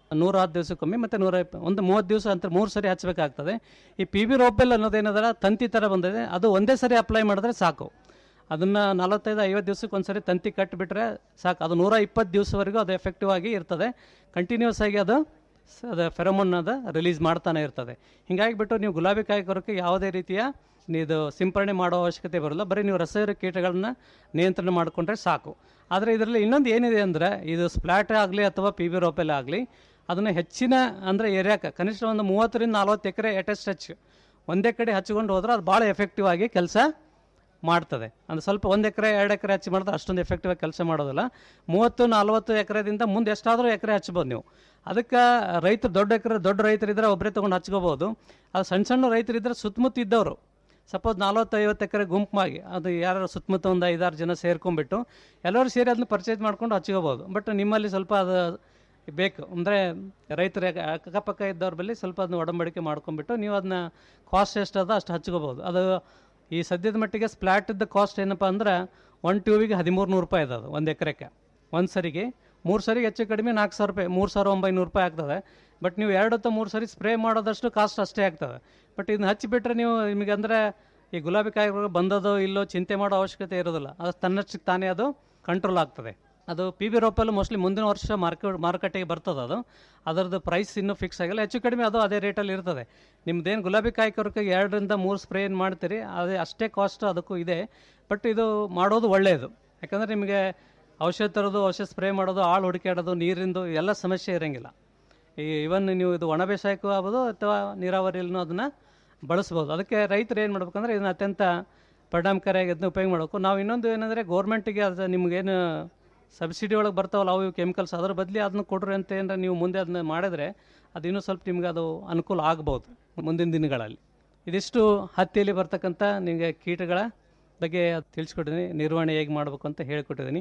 I: ನೂರ ಹತ್ತು ದಿವಸಕ್ಕೊಮ್ಮೆ ಮತ್ತು ನೂರ ಇಪ್ಪ ಒಂದು ಮೂವತ್ತು ದಿವಸ ಅಂತ ಮೂರು ಸರಿ ಹಚ್ಚಬೇಕಾಗ್ತದೆ ಈ ಪಿ ಬಿ ರೋಪೆಲ್ ಅನ್ನೋದೇನದಲ್ಲ ತಂತಿ ಥರ ಬಂದಿದೆ ಅದು ಒಂದೇ ಸರಿ ಅಪ್ಲೈ ಮಾಡಿದ್ರೆ ಸಾಕು ಅದನ್ನು ನಲವತ್ತೈದು ಐವತ್ತು ದಿವಸಕ್ಕೆ ಒಂದ್ಸರಿ ತಂತಿ ಕಟ್ಟಿಬಿಟ್ರೆ ಸಾಕು ಅದು ನೂರ ಇಪ್ಪತ್ತು ದಿವಸವರೆಗೂ ಅದು ಎಫೆಕ್ಟಿವ್ ಆಗಿ ಇರ್ತದೆ ಕಂಟಿನ್ಯೂಸ್ ಆಗಿ ಅದು ಸ- ಅದು ಫೆರೋಮೋನ್ ಅದು ರಿಲೀಸ್ ಮಾಡ್ತಾನೆ ಇರ್ತದೆ ಹೀಗಾಗಿ ಬಿಟ್ಟು ನೀವು ಗುಲಾಬಿ ಕಾಯಿ ಕೊರಕ್ಕೆ ಯಾವುದೇ ರೀತಿಯ ಇದು ಸಿಂಪರಣೆ ಮಾಡೋ ಅವಶ್ಯಕತೆ ಬರೋಲ್ಲ ಬರೀ ನೀವು ರಸಾಯನ ಕೀಟಗಳನ್ನ ನಿಯಂತ್ರಣ ಮಾಡಿಕೊಂಡ್ರೆ ಸಾಕು ಆದರೆ ಇದರಲ್ಲಿ ಇನ್ನೊಂದು ಏನಿದೆ ಅಂದರೆ ಇದು ಸ್ಪ್ಲಾಟ್ ಆಗಲಿ ಅಥವಾ ಪಿ ಬಿ ರೋಪೆಲ್ ಆಗಲಿ ಅದನ್ನು ಹೆಚ್ಚಿನ ಅಂದರೆ ಏರಿಯಾಕ್ಕೆ ಕನಿಷ್ಠ ಒಂದು ಮೂವತ್ತರಿಂದ ನಲ್ವತ್ತು ಎಕರೆ ಎಟೆಸ್ಟ್ ಹಚ್ಚು ಒಂದೇ ಕಡೆ ಹಚ್ಕೊಂಡು ಹೋದ್ರೆ ಅದು ಭಾಳ ಎಫೆಕ್ಟಿವ್ ಆಗಿ ಕೆಲಸ ಮಾಡ್ತದೆ ಅಂದ್ರೆ ಸ್ವಲ್ಪ ಒಂದು ಎಕರೆ ಎರಡು ಎಕರೆ ಹಚ್ಚಿ ಮಾಡಿದ್ರೆ ಅಷ್ಟೊಂದು ಎಫೆಕ್ಟಿವ್ ಆಗಿ ಕೆಲಸ ಮಾಡೋದಿಲ್ಲ ಮೂವತ್ತು ನಲ್ವತ್ತು ಎಕರೆದಿಂದ ಮುಂದೆ ಎಷ್ಟಾದರೂ ಎಕರೆ ಹಚ್ಬೋದು ನೀವು ಅದಕ್ಕೆ ರೈತರು ದೊಡ್ಡ ಎಕರೆ ದೊಡ್ಡ ರೈತರಿದ್ದರೆ ಒಬ್ಬರೇ ತೊಗೊಂಡು ಹಚ್ಕೋಬೋದು ಅದು ಸಣ್ಣ ಸಣ್ಣ ರೈತರಿದ್ದರೆ ಸುತ್ತಮುತ್ತ ಇದ್ದವರು ಸಪೋಸ್ ನಲ್ವತ್ತು ಐವತ್ತು ಎಕರೆ ಗುಂಪಾಗಿ ಅದು ಯಾರು ಸುತ್ತಮುತ್ತ ಒಂದು ಐದಾರು ಜನ ಸೇರ್ಕೊಂಡ್ಬಿಟ್ಟು ಎಲ್ಲರೂ ಸೇರಿ ಅದನ್ನ ಪರ್ಚೇಸ್ ಮಾಡ್ಕೊಂಡು ಹಚ್ಕೋಬೋದು ಬಟ್ ನಿಮ್ಮಲ್ಲಿ ಸ್ವಲ್ಪ ಅದು ಬೇಕು ಅಂದರೆ ರೈತರ ಅಕ್ಕಪಕ್ಕ ಇದ್ದವ್ರ ಬಳಿ ಸ್ವಲ್ಪ ಅದನ್ನ ಒಡಂಬಡಿಕೆ ಮಾಡ್ಕೊಂಡ್ಬಿಟ್ಟು ನೀವು ಅದನ್ನ ಕಾಸ್ಟ್ ಎಷ್ಟದ ಅಷ್ಟು ಹಚ್ಕೋಬೋದು ಅದು ಈ ಸದ್ಯದ ಮಟ್ಟಿಗೆ ಸ್ಪ್ಲಾಟಿದ್ದ ಕಾಸ್ಟ್ ಏನಪ್ಪ ಅಂದ್ರೆ ಒನ್ ಟ್ಯೂಬಿಗೆ ಹದಿಮೂರು ನೂರು ರೂಪಾಯಿ ಇದೆ ಅದು ಒಂದು ಎಕರೆಗೆ ಒಂದು ಸರಿಗೆ ಮೂರು ಸರಿಗೆ ಹೆಚ್ಚು ಕಡಿಮೆ ನಾಲ್ಕು ಸಾವಿರ ರೂಪಾಯಿ ಮೂರು ಸಾವಿರ ಒಂಬೈನೂರು ರೂಪಾಯಿ ಆಗ್ತದೆ ಬಟ್ ನೀವು ಎರಡು ಅಥವಾ ಮೂರು ಸರಿ ಸ್ಪ್ರೇ ಮಾಡೋದಷ್ಟು ಕಾಸ್ಟ್ ಅಷ್ಟೇ ಆಗ್ತದೆ ಬಟ್ ಇದನ್ನ ಹಚ್ಚಿಬಿಟ್ರೆ ನೀವು ನಿಮಗೆ ಅಂದರೆ ಈ ಗುಲಾಬಿ ಕಾಯಿಗಳು ಬಂದದೋ ಇಲ್ಲೋ ಚಿಂತೆ ಮಾಡೋ ಅವಶ್ಯಕತೆ ಇರೋದಿಲ್ಲ ಅದು ತನ್ನಷ್ಟಕ್ಕೆ ತಾನೇ ಅದು ಕಂಟ್ರೋಲ್ ಆಗ್ತದೆ ಅದು ಪಿ ಬಿ ರೋಪಲ್ಲಿ ಮೋಸ್ಟ್ಲಿ ಮುಂದಿನ ವರ್ಷ ಮಾರ್ಕೆಟ್ ಮಾರುಕಟ್ಟೆಗೆ ಬರ್ತದೆ ಅದು ಅದರದ್ದು ಪ್ರೈಸ್ ಇನ್ನೂ ಫಿಕ್ಸ್ ಆಗಿಲ್ಲ ಹೆಚ್ಚು ಕಡಿಮೆ ಅದು ಅದೇ ರೇಟಲ್ಲಿ ಇರ್ತದೆ ನಿಮ್ದೇನು ಗುಲಾಬಿ ಕಾಯಿ ಕೊರಕೆ ಎರಡರಿಂದ ಮೂರು ಸ್ಪ್ರೇ ಏನು ಮಾಡ್ತೀರಿ ಅದೇ ಅಷ್ಟೇ ಕಾಸ್ಟ್ ಅದಕ್ಕೂ ಇದೆ ಬಟ್ ಇದು ಮಾಡೋದು ಒಳ್ಳೆಯದು ಯಾಕಂದರೆ ನಿಮಗೆ ಔಷಧ ತರೋದು ಔಷಧ ಸ್ಪ್ರೇ ಮಾಡೋದು ಆಳು ಹುಡುಕಾಡೋದು ನೀರಿಂದು ಎಲ್ಲ ಸಮಸ್ಯೆ ಇರೋಂಗಿಲ್ಲ ಈ ಇವನ್ ನೀವು ಇದು ಒಣ ಬೇಸಾಯಕ್ಕೂ ಆಗ್ಬೋದು ಅಥವಾ ನೀರಾವರಿಯಲ್ಲೂ ಅದನ್ನು ಬಳಸ್ಬೋದು ಅದಕ್ಕೆ ರೈತರು ಏನು ಮಾಡ್ಬೇಕಂದ್ರೆ ಇದನ್ನ ಅತ್ಯಂತ ಪರಿಣಾಮಕಾರಿಯಾಗಿ ಅದನ್ನ ಉಪಯೋಗ ಮಾಡಬೇಕು ನಾವು ಇನ್ನೊಂದು ಏನಂದರೆ ಗೌರ್ಮೆಂಟಿಗೆ ಅದು ನಿಮಗೇನು ಸಬ್ಸಿಡಿ ಒಳಗೆ ಬರ್ತಾವಲ್ಲ ಅವು ಕೆಮಿಕಲ್ಸ್ ಅದ್ರ ಬದಲಿ ಅದನ್ನ ಕೊಡ್ರಿ ಅಂತ ಏನಾರ ನೀವು ಮುಂದೆ ಅದನ್ನ ಮಾಡಿದ್ರೆ ಅದು ಇನ್ನೂ ಸ್ವಲ್ಪ ನಿಮ್ಗೆ ಅದು ಅನುಕೂಲ ಆಗ್ಬೋದು ಮುಂದಿನ ದಿನಗಳಲ್ಲಿ ಇದಿಷ್ಟು ಹತ್ತಿಯಲ್ಲಿ ಬರ್ತಕ್ಕಂಥ ನಿಮಗೆ ಕೀಟಗಳ ಬಗ್ಗೆ ತಿಳಿಸ್ಕೊಟ್ಟಿದ್ದೀನಿ ನಿರ್ವಹಣೆ ಹೇಗೆ ಮಾಡಬೇಕು ಅಂತ ಹೇಳ್ಕೊಟ್ಟಿದ್ದೀನಿ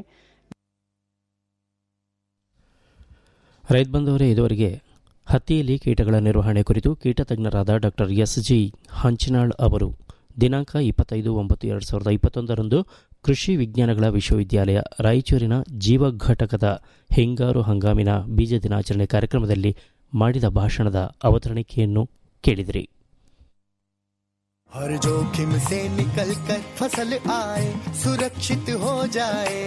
C: ರೈತ ಬಂಧುವರೇ ಇದುವರೆಗೆ ಹತ್ತಿಯಲ್ಲಿ ಕೀಟಗಳ ನಿರ್ವಹಣೆ ಕುರಿತು ಕೀಟ ತಜ್ಞರಾದ ಡಾಕ್ಟರ್ ಎಸ್ ಜಿ ಹಂಚಿನಾಳ್ ಅವರು ದಿನಾಂಕ ಇಪ್ಪತ್ತೈದು ಒಂಬತ್ತು ಎರಡು ಸಾವಿರದ ಇಪ್ಪತ್ತೊಂದರಂದು ಕೃಷಿ ವಿಜ್ಞಾನಗಳ ವಿಶ್ವವಿದ್ಯಾಲಯ ರಾಯಚೂರಿನ ಜೀವ ಘಟಕದ ಹಿಂಗಾರು ಹಂಗಾಮಿನ ಬೀಜ ದಿನಾಚರಣೆ ಕಾರ್ಯಕ್ರಮದಲ್ಲಿ ಮಾಡಿದ ಭಾಷಣದ ಅವತರಣಿಕೆಯನ್ನು ಕೇಳಿದಿರಿ
G: हर जोखिम से निकल कर फसल आए सुरक्षित हो जाए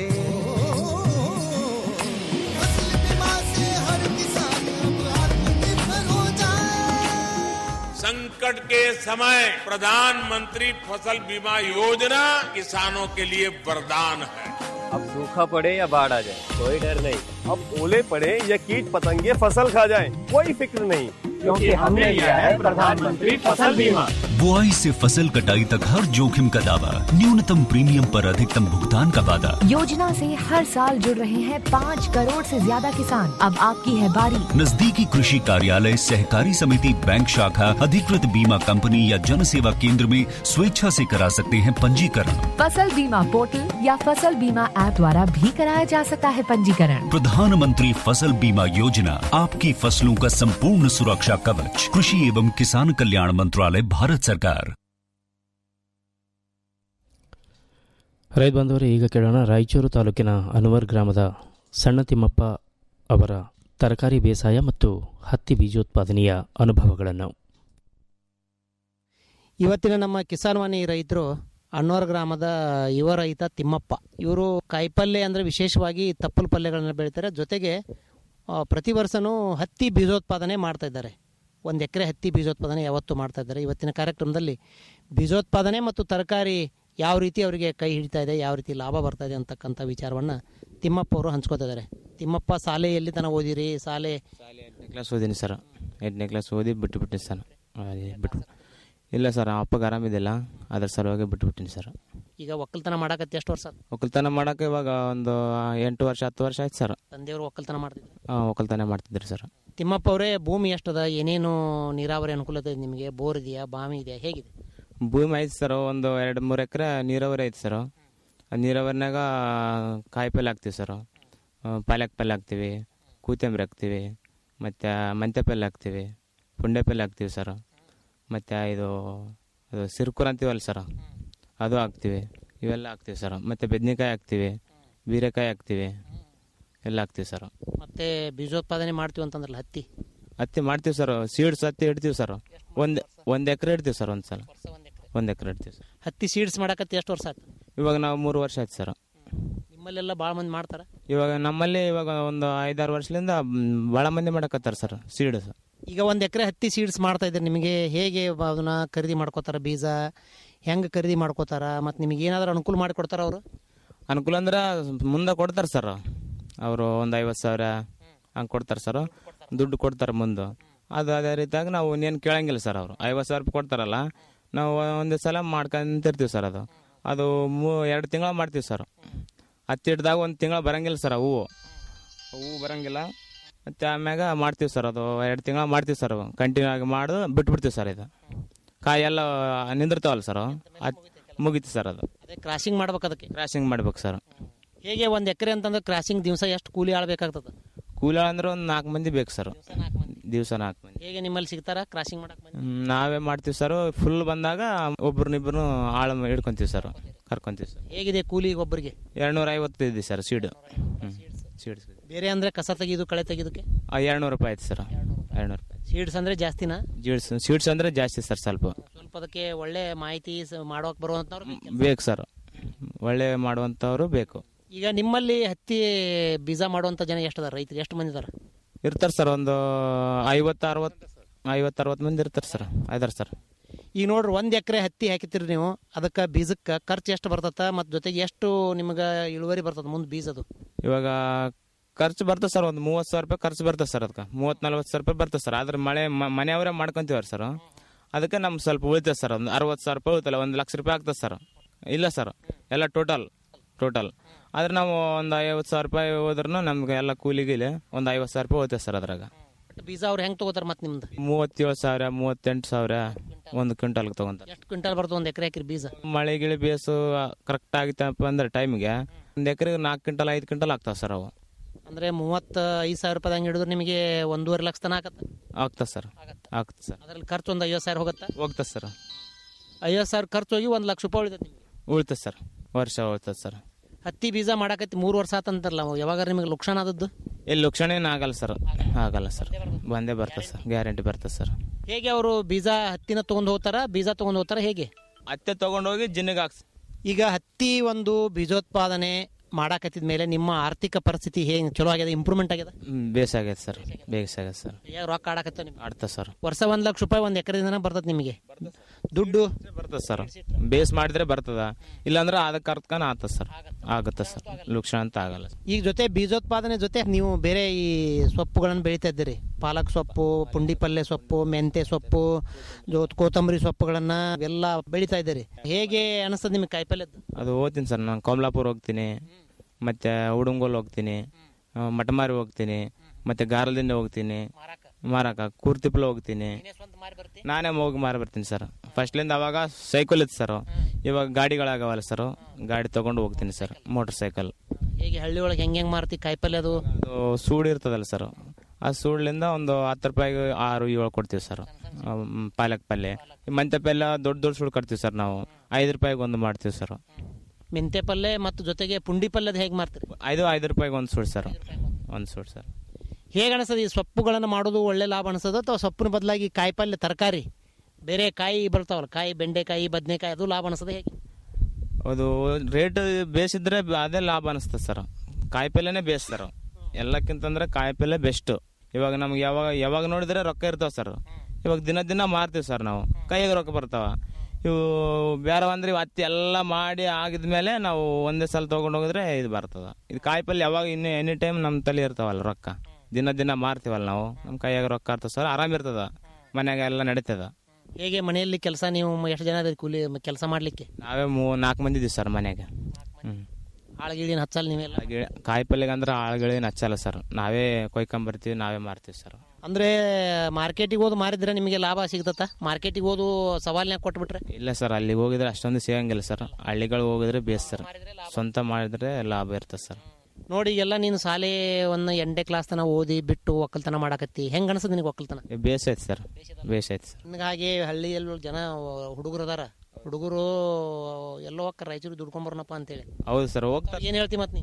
G: फसल बीमा से हर किसान अब आत्मनिर्भर हो जाए
J: संकट के समय प्रधानमंत्री फसल बीमा योजना किसानों के लिए वरदान है
K: अब सूखा पड़े या बाढ़ आ जाए कोई डर नहीं अब ओले पड़े या कीट पतंगे फसल खा जाए कोई फिक्र नहीं क्योंकि हमने लिया है प्रधानमंत्री फसल बीमा
L: बुआई से फसल कटाई तक हर जोखिम का दावा न्यूनतम प्रीमियम पर अधिकतम भुगतान का वादा
M: योजना से हर साल जुड़ रहे हैं पाँच करोड़ से ज्यादा किसान अब आपकी है बारी
L: नजदीकी कृषि कार्यालय सहकारी समिति बैंक शाखा अधिकृत बीमा कंपनी या जन सेवा केंद्र में स्वेच्छा से करा सकते हैं पंजीकरण
M: फसल बीमा पोर्टल या फसल बीमा ऐप द्वारा भी कराया जा सकता है पंजीकरण
L: प्रधानमंत्री फसल बीमा योजना आपकी फसलों का संपूर्ण सुरक्षा कवच कृषि एवं किसान कल्याण मंत्रालय भारत सरकार
C: ರೈತ ಬಂಧುವರೇ ಈಗ ಕೇಳೋಣ ರಾಯಚೂರು ತಾಲೂಕಿನ ಅನ್ವರ್ ಗ್ರಾಮದ ಸಣ್ಣ ತಿಮ್ಮಪ್ಪ ಅವರ ತರಕಾರಿ ಬೇಸಾಯ ಮತ್ತು ಹತ್ತಿ ಬೀಜೋತ್ಪಾದನೆಯ ಅನುಭವಗಳನ್ನು
N: ಇವತ್ತಿನ ನಮ್ಮ ಕಿಸಾನ್ವಾಣಿ ರೈತರು ಅಣ್ಣೋರ್ ಗ್ರಾಮದ ಯುವ ರೈತ ತಿಮ್ಮಪ್ಪ ಇವರು ಕಾಯಿಪಲ್ಯ ಅಂದರೆ ವಿಶೇಷವಾಗಿ ತಪ್ಪಲು ಪಲ್ಯಗಳನ್ನ ಬೆಳಿತಾರೆ ಜೊತೆಗೆ ಆ, ಪ್ರತಿ ವರ್ಷನೂ ಹತ್ತಿ ಬೀಜೋತ್ಪಾದನೆ ಮಾಡ್ತಾ ಇದ್ದಾರೆ ಒಂದು ಎಕರೆ ಹತ್ತಿ ಬೀಜೋತ್ಪಾದನೆ ಯಾವತ್ತೂ ಮಾಡ್ತಾ ಇದ್ದಾರೆ ಇವತ್ತಿನ ಕಾರ್ಯಕ್ರಮದಲ್ಲಿ ಬೀಜೋತ್ಪಾದನೆ ಮತ್ತು ತರಕಾರಿ ಯಾವ ರೀತಿ ಅವರಿಗೆ ಕೈ ಹಿಡಿತಾ ಇದೆ ಯಾವ ರೀತಿ ಲಾಭ ಬರ್ತಾ ಇದೆ ಅಂತಕ್ಕಂಥ ವಿಚಾರವನ್ನು ತಿಮ್ಮಪ್ಪ ಅವರು ಹಂಚ್ಕೋತಾ ಇದ್ದಾರೆ ತಿಮ್ಮಪ್ಪ ಶಾಲೆ ಎಲ್ಲಿ ತನಕ ಓದಿರಿ ಶಾಲೆ
O: ಎಂಟನೇ ಕ್ಲಾಸ್ ಓದೀನಿ ಸರ್ ಎಂಟನೇ ಕ್ಲಾಸ್ ಓದಿ ಬಿಟ್ಟುಬಿಟ್ಟಿನಿ ಸರ್ ಅದೇ ಬಿಟ್ಟು ಇಲ್ಲ ಸರ್ ಅಪ್ಪಗೆ ಆರಾಮಿದ್ದಿಲ್ಲ ಅದ್ರ ಸಲುವಾಗಿ ಬಿಟ್ಟುಬಿಟ್ಟಿನಿ ಸರ್
N: ಈಗ ಒಕ್ಕಲ್ತನ ಮಾಡಕತ್ತೆ ಎಷ್ಟು ವರ್ಷ ಆತು?
O: ಒಕ್ಕಲ್ತನ ಮಾಡೋಕೆ ಇವಾಗ ಒಂದು ಎಂಟು ವರ್ಷ ಹತ್ತು ವರ್ಷ ಆಯ್ತು ಸರ್
N: ತಂದೆಯವರು ಒಕ್ಕಲ್ತನ ಮಾಡ್ತಿದ್ರು
O: ಒಕ್ಕಲ್ತನ ಮಾಡ್ತಿದ್ರಿ ಸರ್
N: ತಿಮ್ಮಪ್ಪ ಅವರೇ ಭೂಮಿ ಎಷ್ಟದ ಏನೇನು ನೀರಾವರಿ ಅನುಕೂಲತೆ ಇದೆ ನಿಮಗೆ ಬೋರ್ ಇದೆಯಾ ಬಾವಿ ಇದೆಯಾ ಹೇಗಿದೆ
O: ಭೂಮಿ ಐತೆ ಸರ್ ಒಂದು ಎರಡು ಮೂರು ಎಕರೆ ನೀರಾವರಿ ಐತೆ ಸರ್ ಆ ನೀರಾವರಿನಾಗ ಕಾಯಿಪಲ್ಲೆ ಹಾಕ್ತೀವಿ ಸರ್ ಪಾಲಕ್ ಪಲ್ಲೆ ಹಾಕ್ತೀವಿ ಕೂತಂಬರಿ ಹಾಕ್ತೀವಿ ಮತ್ತು ಮೆಂತ್ಯ ಪಲ್ಲೆ ಹಾಕ್ತೀವಿ ಪುಂಡೆ ಪಲ್ಲೆ ಹಾಕ್ತೀವಿ ಸರ್ ಮತ್ತು ಇದು ಅದು ಸಿರ್ಕುರ್ ಅಂತೀವಲ್ಲ ಸರ್ ಅದು ಹಾಕ್ತೀವಿ ಇವೆಲ್ಲ ಹಾಕ್ತೀವಿ ಸರ್ ಮತ್ತು ಬದ್ನೆಕಾಯಿ ಹಾಕ್ತೀವಿ ಬೀರೆಕಾಯಿ ಹಾಕ್ತೀವಿ ಎಲ್ಲ ಹಾಕ್ತೀವಿ ಸರ್
N: ಮತ್ತೆ ಬೀಜೋತ್ಪಾದನೆ ಮಾಡ್ತೀವಿ ಅಂತಂದ್ರಲ್ಲ ಹತ್ತಿ
O: ಹತ್ತಿ ಮಾಡ್ತೀವಿ ಸರ್ ಸೀಡ್ಸ್ ಹತ್ತಿ ಇಡ್ತೀವಿ ಸರ್ ಒಂದು ಒಂದು ಎಕರೆ ಇಡ್ತೀವಿ ಸರ್ ಒಂದು ಸಲ ಒಂದು ಎಕರೆ ಇಡ್ತೀವಿ ಸರ್
N: ಹತ್ತಿ ಸೀಡ್ಸ್ ಮಾಡಕತ್ತಿ ಎಷ್ಟು ವರ್ಷ ಆಯ್ತು
O: ಇವಾಗ ನಾವು ಮೂರು ವರ್ಷ ಆಯ್ತು ಸರ್
N: ನಿಮ್ಮಲ್ಲೆಲ್ಲ ಭಾಳ ಮಂದಿ ಮಾಡ್ತಾರ
O: ಇವಾಗ ನಮ್ಮಲ್ಲಿ ಇವಾಗ ಒಂದು ಐದಾರು ವರ್ಷದಿಂದ ಭಾಳ ಮಂದಿ ಮಾಡಕತ್ತಾರೆ ಸರ್ ಸೀಡ್ಸ್
N: ಈಗ ಒಂದು ಎಕರೆ ಹತ್ತಿ ಸೀಡ್ಸ್ ಮಾಡ್ತಾ ಇದ್ರೆ ನಿಮಗೆ ಹೇಗೆ ಬ- ಅದನ್ನ ಖರೀದಿ ಮಾಡ್ಕೋತಾರ ಬೀಜ ಹೆಂಗೆ ಖರೀದಿ ಮಾಡ್ಕೋತಾರ ಮತ್ತು ನಿಮಗೆ ಏನಾದರೂ ಅನುಕೂಲ ಮಾಡಿಕೊಡ್ತಾರ ಅವರು
O: ಅನುಕೂಲ ಅಂದ್ರೆ ಮುಂದೆ ಕೊಡ್ತಾರೆ ಸರ್ ಅವರು ಒಂದು ಐವತ್ತು ಸಾವಿರ ಹಂಗೆ ಕೊಡ್ತಾರೆ ಸರ್ ದುಡ್ಡು ಕೊಡ್ತಾರೆ ಮುಂದೆ ಅದು ಅದೇ ರೀತಿಯಾಗಿ ನಾವು ಇನ್ನೇನು ಕೇಳಂಗಿಲ್ಲ ಸರ್ ಅವರು ಐವತ್ತು ಸಾವಿರ ರೂಪಾಯಿ ಕೊಡ್ತಾರಲ್ಲ ನಾವು ಒಂದು ಸಲ ಮಾಡ್ಕೊಂತಿರ್ತೀವಿ ಸರ್ ಅದು ಅದು ಮೂ ಎರಡು ತಿಂಗಳ ಮಾಡ್ತೀವಿ ಸರ್ ಹತ್ತಿ ಹಿಡ್ದಾಗ ಒಂದು ತಿಂಗಳ ಬರಂಗಿಲ್ಲ ಸರ್ ಹೂವು ಹೂವು ಬರಂಗಿಲ್ಲ ಮತ್ತು ಆಮ್ಯಾಗ ಮಾಡ್ತೀವಿ ಸರ್ ಅದು ಎರಡು ತಿಂಗಳ ಮಾಡ್ತೀವಿ ಸರ್ ಕಂಟಿನ್ಯೂ ಆಗಿ ಮಾಡೋದು ಬಿಟ್ಬಿಡ್ತೀವಿ ಸರ್ ಇದು ಕಾಯಿ ಎಲ್ಲ ನಿಂದಿರ್ತಾವಲ್ಲ ಸರ್ ಅದು ಮುಗೀತು ಸರ್ ಅದು
N: ಅದೇ ಕ್ರಾಸಿಂಗ್ ಮಾಡ್ಬೇಕು ಅದಕ್ಕೆ
O: ಕ್ರಾಸಿಂಗ್ ಮಾಡ್ಬೇಕು ಸರ್
N: ಹೇಗೆ ಒಂದು ಎಕರೆ ಅಂತಂದ್ರೆ ಕ್ರಾಸಿಂಗ್ ದಿವಸ ಎಷ್ಟು ಕೂಲಿ ಆಳ್ಬೇಕಾಗ್ತದೆ
O: ಕೂಲಿ ಅಂದ್ರೆ ಒಂದು ನಾಲ್ಕು ಮಂದಿ ಬೇಕು ಸರ್ ದಿವಸ ನಾಲ್ಕು ಮಂದಿ
N: ಹೇಗೆ ನಿಮ್ಮಲ್ಲಿ ಸಿಗ್ತಾರ ಕ್ರಾಸಿಂಗ್ ಮಾಡಕ್ ಮಂದಿ?
O: ಹ್ಮ್, ನಾವೇ ಮಾಡ್ತೀವಿ ಸರ್ ಫುಲ್ ಬಂದಾಗ ಒಬ್ರನ್ನಿಬ್ರು ಆಳು ಹಿಡ್ಕೊಂತೀವಿ ಸರ್ ಕರ್ಕೊಂತೀವಿ ಸರ್
N: ಹೇಗಿದೆ ಕೂಲಿ ಒಬ್ಬರಿಗೆ
O: ಎರಡ್ನೂರ ಐವತ್ತು ಇದೆ ಸರ್ ಸೀಡ್ ಸೀಡ್ಸ್
N: ಬೇರೆ ಅಂದ್ರೆ ಕಸ ತೆಗೆದು ಕಳೆ ತೆಗೆದಕ್ಕೆ
O: ಎರಡ್ನೂರು ರೂಪಾಯಿ ಆಯ್ತು ಸರ್ ಎರಡ್ನೂರು ರೂಪಾಯಿ
N: ಸೀಡ್ಸ್ ಅಂದ್ರೆ ಜಾಸ್ತಿನಾ
O: ಸೀಡ್ಸ್ ಸೀಡ್ಸ್ ಅಂದ್ರೆ ಜಾಸ್ತಿ ಸರ್ ಸ್ವಲ್ಪ
N: ಸ್ವಲ್ಪ ಅದಕ್ಕೆ ಒಳ್ಳೆ ಮಾಹಿತಿ ಸ- ಮಾಡೋಕ್ ಬರುವಂತವ್ರು ಬೇಕು.
O: ಬೇಕು ಸರ್ ಒಳ್ಳೆ ಮಾಡುವಂಥವ್ರು ಬೇಕು
N: ಈಗ ನಿಮ್ಮಲ್ಲಿ ಹತ್ತಿ ಬೀಜ ಮಾಡುವಂತ ಜನ ಎಷ್ಟು ಅದಾರ ರೈತರು ಎಷ್ಟು ಮಂದಿ ಅದಾರ
O: ಇರ್ತಾರೆ ಸರ್ ಒಂದು ಐವತ್ತು ಅರವತ್ತು ಐವತ್ತು ಅರವತ್ತು ಮಂದಿ ಇರ್ತಾರೆ ಸರ್ ಇದಾರೆ ಸರ್
N: ಈಗ ನೋಡ್ರಿ ಒಂದ್ ಎಕರೆ ಹತ್ತಿ ಹಾಕಿತಿರಿ ನೀವು ಅದಕ್ಕೆ ಬೀಜಕ್ಕೆ ಖರ್ಚು ಎಷ್ಟು ಬರ್ತದ ಮತ್ತು ಜೊತೆಗೆ ಎಷ್ಟು ನಿಮ್ಗೆ ಇಳುವರಿ ಬರ್ತದ ಮುಂದೆ ಬೀಜದು
O: ಇವಾಗ ಖರ್ಚು ಬರ್ತದೆ ಸರ್ ಒಂದು ಮೂವತ್ತು ಸಾವಿರ ರೂಪಾಯಿ ಖರ್ಚು ಬರ್ತದೆ ಸರ್ ಅದಕ್ಕೆ ಮೂವತ್ತು ನಲ್ವತ್ತು ಸಾವಿರ ರೂಪಾಯಿ ಬರ್ತದೆ ಸರ್ ಆದ್ರೆ ಮಳೆ ಮ- ಮನೆಯವರೇ ಮಾಡ್ಕೊಂತೀವ್ರಿ ಸರ್ ಅದಕ್ಕೆ ನಮ್ಗೆ ಸ್ವಲ್ಪ ಉಳಿತದೆ ಸರ್ ಒಂದು ಅರವತ್ತು ಸಾವಿರ ರೂಪಾಯಿ ಉಳಿತಲ್ಲ ಒಂದು ಲಕ್ಷ ರೂಪಾಯಿ ಆಗ್ತದೆ ಸರ್ ಇಲ್ಲ ಸರ್ ಎಲ್ಲ ಟೋಟಲ್ ಟೋಟಲ್ ಆದ್ರೆ ನಾವು ಒಂದು ಐವತ್ತು ಸಾವಿರ ರೂಪಾಯಿ ಹೋದ್ರೂ ನಮ್ಗೆ ಎಲ್ಲ ಕೂಲಿ ಗೀಲಿ ಒಂದು ಐವತ್ತು ಸಾವಿರ ರೂಪಾಯಿ ಹೋಗ್ತದೆ ಸರ್ ಅದ್ರಾಗ
N: ಬೀಜ ಅವ್ರು ಹೆಂಗ್ ತಗೋತಾರ ಮತ್ತೆ ನಿಮ್ದು
O: ಮೂವತ್ತೇಳು ಸಾವಿರ ಮೂವತ್ತೆಂಟು ಸಾವಿರ ಒಂದು ಕ್ವಿಂಟಲ್ಗೆ ತೊಗೊಂತಾರೆ
N: ಎಷ್ಟು ಕ್ವಿಂಟಲ್ ಬರ್ತದೆ ಒಂದು ಎಕರೆ ಹಾಕಿರಿ ಬೀಜ
O: ಮಳೆ ಗಿಳಿ ಬೇಸು ಕರೆಕ್ಟ್ ಆಗಿತ್ತಪ್ಪ ಅಂದ್ರೆ ಟೈಮಿಗೆ ಒಂದು ಎಕರೆಗೆ ನಾಲ್ಕು ಕ್ವಿಂಟಲ್ ಐದು ಕ್ವಿಂಟಲ್ ಆಗ್ತಾವೆ ಸರ್ ಅವು
N: ಅಂದ್ರೆ ಮೂವತ್ತ ಐದು ಸಾವಿರ ರೂಪಾಯಿ ಹಂಗೆ ಹಿಡಿದ್ರೆ ನಿಮಗೆ ಒಂದೂವರೆ ಲಕ್ಷ ತನ ಆಗತ್ತೆ
O: ಆಗ್ತದೆ ಸರ್ ಆಗ್ತದೆ ಸರ್
N: ಅದ್ರಲ್ಲಿ ಖರ್ಚು ಒಂದು ಐವತ್ತು ಸಾವಿರ ಹೋಗುತ್ತಾ
O: ಹೋಗ್ತದೆ ಸರ್
N: ಐವತ್ತು ಸಾವಿರ ಖರ್ಚು ಹೋಗಿ ಒಂದು ಲಕ್ಷ ರೂಪಾಯಿ ಉಳಿತದೆ ನಿಮಗೆ
O: ಉಳಿತದೆ ಸರ್ ವರ್ಷ ಉಳಿತದೆ ಸರ್
N: ಹತ್ತಿ ಬೀಜ ಮಾಡಕತ್ತಿ ಮೂರು ವರ್ಷ ಆತಂತಾರಲ್ಲ ಯಾವಾಗ ನಿಮಗೆ ಲುಕ್ಷಾನ ಆದದ್ದು
O: ಇಲ್ಲಿ ಲಕ್ಷಣ ಏನು ಆಗಲ್ಲ ಸರ್ ಆಗಲ್ಲ ಸರ್ ಬಂದೇ ಬರ್ತದೆ ಸರ್ ಗ್ಯಾರಂಟಿ ಬರ್ತದೆ ಸರ್
N: ಹೇಗೆ ಅವರು ಬೀಜ ಹತ್ತಿನ ತಗೊಂಡ್ ಹೋಗ್ತಾರ ಬೀಜ ತಗೊಂಡ್ ಹೋಗ್ತಾರ ಹೇಗೆ
O: ಹತ್ತೆ ತಗೊಂಡೋಗಿ ಜಿನ್ನಿಗೆ ಹಾಕ್ಸ್
N: ಈಗ ಹತ್ತಿ ಒಂದು ಬೀಜೋತ್ಪಾದನೆ ಮಾಡಾಕತ್ತಿದ ಮೇಲೆ ನಿಮ್ಮ ಆರ್ಥಿಕ ಪರಿಸ್ಥಿತಿ ಹೇಗೆ ಚಲೋ ಆಗ್ಯದ ಇಂಪ್ರೂವ್ಮೆಂಟ್ ಆಗ್ಯದ
O: ಬೇಸಾಗೈತೆ ಸರ್ ಬೇಸಾಗೈತೆ ಸರ್
N: ಈಗ ರೊಕ್ಕ ಆಡಕತ್ತ ನಿಮ್ಗೆ
O: ಆಡ್ತದೆ ಸರ್
N: ವರ್ಷ ಒಂದ್ ಲಕ್ಷ ರೂಪಾಯಿ ಒಂದ್ ಎಕರೆದಿಂದ ಬರ್ತದೆ ನಿಮಗೆ ದುಡ್ಡು
O: ಬರ್ತದೆ ಸರ್ ಬೇಸ್ ಮಾಡಿದ್ರೆ ಬರ್ತದ ಇಲ್ಲಾಂದ್ರೆ ಅದಕ್ಕೆ ಅರ್ಥಕನ ಆತದ ಸರ್ ಆಗುತ್ತೆ ಸರ್ ಲಕ್ಷಣ ಅಂತ ಆಗಲ್ಲ
N: ಈಗ ಜೊತೆ ಬೀಜೋತ್ಪಾದನೆ ಜೊತೆ ನೀವು ಬೇರೆ ಈ ಸೊಪ್ಪುಗಳನ್ನು ಬೆಳಿತಾ ಇದ್ದೀರಿ ಪಾಲಕ್ ಸೊಪ್ಪು ಪುಂಡಿ ಪಲ್ಯ ಸೊಪ್ಪು ಮೆಂತೆ ಸೊಪ್ಪು ಜೊ- ಕೊತ್ತಂಬರಿ ಸೊಪ್ಪುಗಳನ್ನ ಎಲ್ಲ ಬೆಳಿತಾ ಇದ್ದೀರಿ ಹೇಗೆ ಅನಿಸ್ತದೆ ನಿಮಗೆ ಕಾಯಿಪಲ್ಯದ್ದು
O: ಅದು ಹೋಗ್ತೀನಿ ಸರ್ ನಾನು ಕೋಮ್ಲಾಪುರ ಹೋಗ್ತೀನಿ ಮತ್ತೆ ಉಡುಂಗೋಲ್ ಹೋಗ್ತೀನಿ ಆ, ಮಟಮಾರಿ ಹೋಗ್ತೀನಿ ಮತ್ತೆ ಗಾರಲದಿಂದ ಹೋಗ್ತೀನಿ ಮಾರಾಕ ಕೂರ್ತಿಪ್ಲ ಹೋಗ್ತೀನಿ ನಾನೇ ಹೋಗಿ ಮಾರಿ ಬರ್ತೀನಿ ಸರ್ ಫಸ್ಟ್ಲಿಂದ ಅವಾಗ ಸೈಕಲ್ ಇತ್ತು ಸರ್ ಇವಾಗ ಗಾಡಿಗಳಾಗವಲ್ಲ ಸರ್ ಗಾಡಿ ತಗೊಂಡು ಹೋಗ್ತೀನಿ ಸರ್ ಮೋಟರ್ ಸೈಕಲ್
N: ಹೇಗೆ ಹಳ್ಳಿ ಒಳಗೆ ಹೆಂಗೆ ಹೆಂಗೆ ಮಾರ್ತಿ ಕಾಯಿಪಲ್ಯ ಅದು
O: ಅದು ಸೂಡು ಇರ್ತದಲ್ಲ ಸರ್ ಆ ಸೂಡ್ಲಿಂದ ಒಂದು ಹತ್ತು ರೂಪಾಯಿಗೆ ಆರು ಏಳು ಕೊಡ್ತೀವಿ ಸರ್ ಮ್, ಪಾಲಕ್ ಪಲ್ಯ ಈ ಮೆಂತ್ಯ ಪಲ್ಯ ದೊಡ್ಡ ದೊಡ್ಡ ಸೂಡು ಕಟ್ತೀವಿ ಸರ್ ನಾವು ಐದು ರೂಪಾಯಿಗೆ ಒಂದು ಮಾಡ್ತೀವಿ ಸರ್
N: ಮೆಂತೆ ಪಲ್ಯ ಮತ್ತು ಜೊತೆಗೆ ಪುಂಡಿ ಪಲ್ಯದ ಹೇಗೆ ಮಾರ್ತೀರಿ
O: ಐದು ಐದು ರೂಪಾಯಿಗೆ ಒಂದು ಸೂಡು ಸರ್ ಒಂದು ಸೂಡು ಸರ್
N: ಹೇಗೆ ಅನಿಸ್ತದೆ ಈ ಸೊಪ್ಪುಗಳನ್ನು ಮಾಡೋದು ಒಳ್ಳೆ ಲಾಭ ಅನಿಸ್ತದ ಅಥವಾ ಸೊಪ್ಪಿನ ಬದಲಾಗಿ ಕಾಯಿಪಲ್ಯ ತರಕಾರಿ ಬೇರೆ ಕಾಯಿ ಬರ್ತಾವಲ್ಲ ಕಾಯಿ ಬೆಂಡೆಕಾಯಿ ಬದನೆಕಾಯಿ ಅದು ಲಾಭ ಅನಿಸ್ತದೆ ಹೇಗೆ
O: ಅದು ರೇಟ್ ಬೇಸಿದ್ರೆ ಅದೇ ಲಾಭ ಅನಿಸ್ತದೆ ಸರ್ ಕಾಯಿಪಲ್ಯನೇ ಬೇಸ್ ಸರ್ ಎಲ್ಲಕ್ಕಿಂತಂದ್ರೆ ಕಾಯಿಪಲ್ಯ ಬೆಸ್ಟ್ ಇವಾಗ ನಮ್ಗೆ ಯಾವಾಗ ಯಾವಾಗ ನೋಡಿದ್ರೆ ರೊಕ್ಕ ಇರ್ತಾವ ಸರ್ ಇವಾಗ ದಿನ ದಿನ ಮಾರ್ತೀವಿ ಸರ್ ನಾವು ಕೈಯಾಗ ರೊಕ್ಕ ಬರ್ತಾವ ಇವು ಬೇರೆ ಅಂದ್ರೆ ಇವು ಹತ್ತಿ ಎಲ್ಲ ಮಾಡಿ ಆಗಿದ್ಮೇಲೆ ನಾವು ಒಂದೇ ಸಲ ತೊಗೊಂಡು ಹೋಗಿದ್ರೆ ಇದು ಬರ್ತದ ಇದು ಕಾಯಿಪಲ್ಯ ಯಾವಾಗ ಇನ್ನು ಎನಿ ಟೈಮ್ ನಮ್ಮ ತಲೆ ಇರ್ತಾವಲ್ಲ ರೊಕ್ಕ ದಿನ ದಿನ ಮಾರ್ತೀವಲ್ಲ ನಾವು ನಮ್ಮ ಕೈಯಾಗ ರೊಕ್ಕ ಇರ್ತದೆ ಸರ್ ಆರಾಮ್ ಇರ್ತದ ಮನ್ಯಾಗ ಎಲ್ಲ ನಡೀತದ
N: ಹೇಗೆ ಮನೆಯಲ್ಲಿ ಕೆಲಸ ನೀವು ಎಷ್ಟು ಜನ ಇದ್ದೀರಿ ಕೂಲಿ ಕೆಲಸ ಮಾಡಲಿಕ್ಕೆ
O: ನಾವೇ ಮೂ ನಾಲ್ಕು ಮಂದಿ ಇದೀವಿ ಸರ್ ಮನ್ಯಾಗ ಹ್ಞೂ
N: ಆಳ್ಗಿಳಿನ ಹಚ್ಚಲ್ಲ ನೀವೆಲ್ಲ
O: ಕಾಯಿ ಪಲ್ಯಗೆ ಅಂದ್ರೆ ಆಳುಗಳೇನು ಹಚ್ಚಲ್ಲ ಸರ್ ನಾವೇ ಕೊಯ್ಕೊಂಬರ್ತೀವಿ ನಾವೇ ಮಾರ್ತೀವಿ ಸರ್
N: ಅಂದ್ರೆ ಮಾರ್ಕೆಟಿಗೆ ಹೋದು ಮಾರಿದ್ರೆ ನಿಮಗೆ ಲಾಭ ಸಿಗ್ತತ್ತ ಮಾರ್ಕೆಟಿಗೆ ಹೋದು ಸವಾಲ್ನ್ಯಾಗ ಕೊಟ್ಬಿಟ್ರೆ
O: ಇಲ್ಲ ಸರ್ ಅಲ್ಲಿಗೆ ಹೋಗಿದ್ರೆ ಅಷ್ಟೊಂದು ಸಿಗಂಗಿಲ್ಲ ಸರ್ ಹಳ್ಳಿಗಳಿಗೆ ಹೋಗಿದ್ರೆ ಬೇಸ್ ಸರ್ ಸ್ವಂತ ಮಾಡಿದ್ರೆ ಲಾಭ ಇರ್ತದೆ ಸರ್
N: ನೋಡಿ ಎಲ್ಲ ನೀನು ಶಾಲೆ ಒಂದು ಎಂಟನೇ ಕ್ಲಾಸ್ ತನ ಓದಿ ಬಿಟ್ಟು ಒಕ್ಕಲ್ತನ ಮಾಡಕತ್ತಿ ಹೆಂಗ ಅನ್ಸದ ನಿನಗೆ ಒಕ್ಕಲ್ತನ
O: ಬೇಸ್ ಐತೆ ಸರ್ ಬೇಸ್ ಐತೆ ಸರ್
N: ಹಾಗೆ ಹಳ್ಳಿಯಲ್ಲಿ ಜನ ಹುಡುಗರು ಅದಾರ ಹುಡುಗರು ಎಲ್ಲೋ ಒಕ್ಕ ರಾಯಚೂರು ದುಡ್ಕೊಂಬರ್ನಪ್ಪ ಅಂತೇಳಿ
O: ಹೌದು ಸರ್ ಹೋಗ್ತಾರೆ
N: ಏನ್ ಹೇಳ್ತಿ ಮತ್ ನೀನ್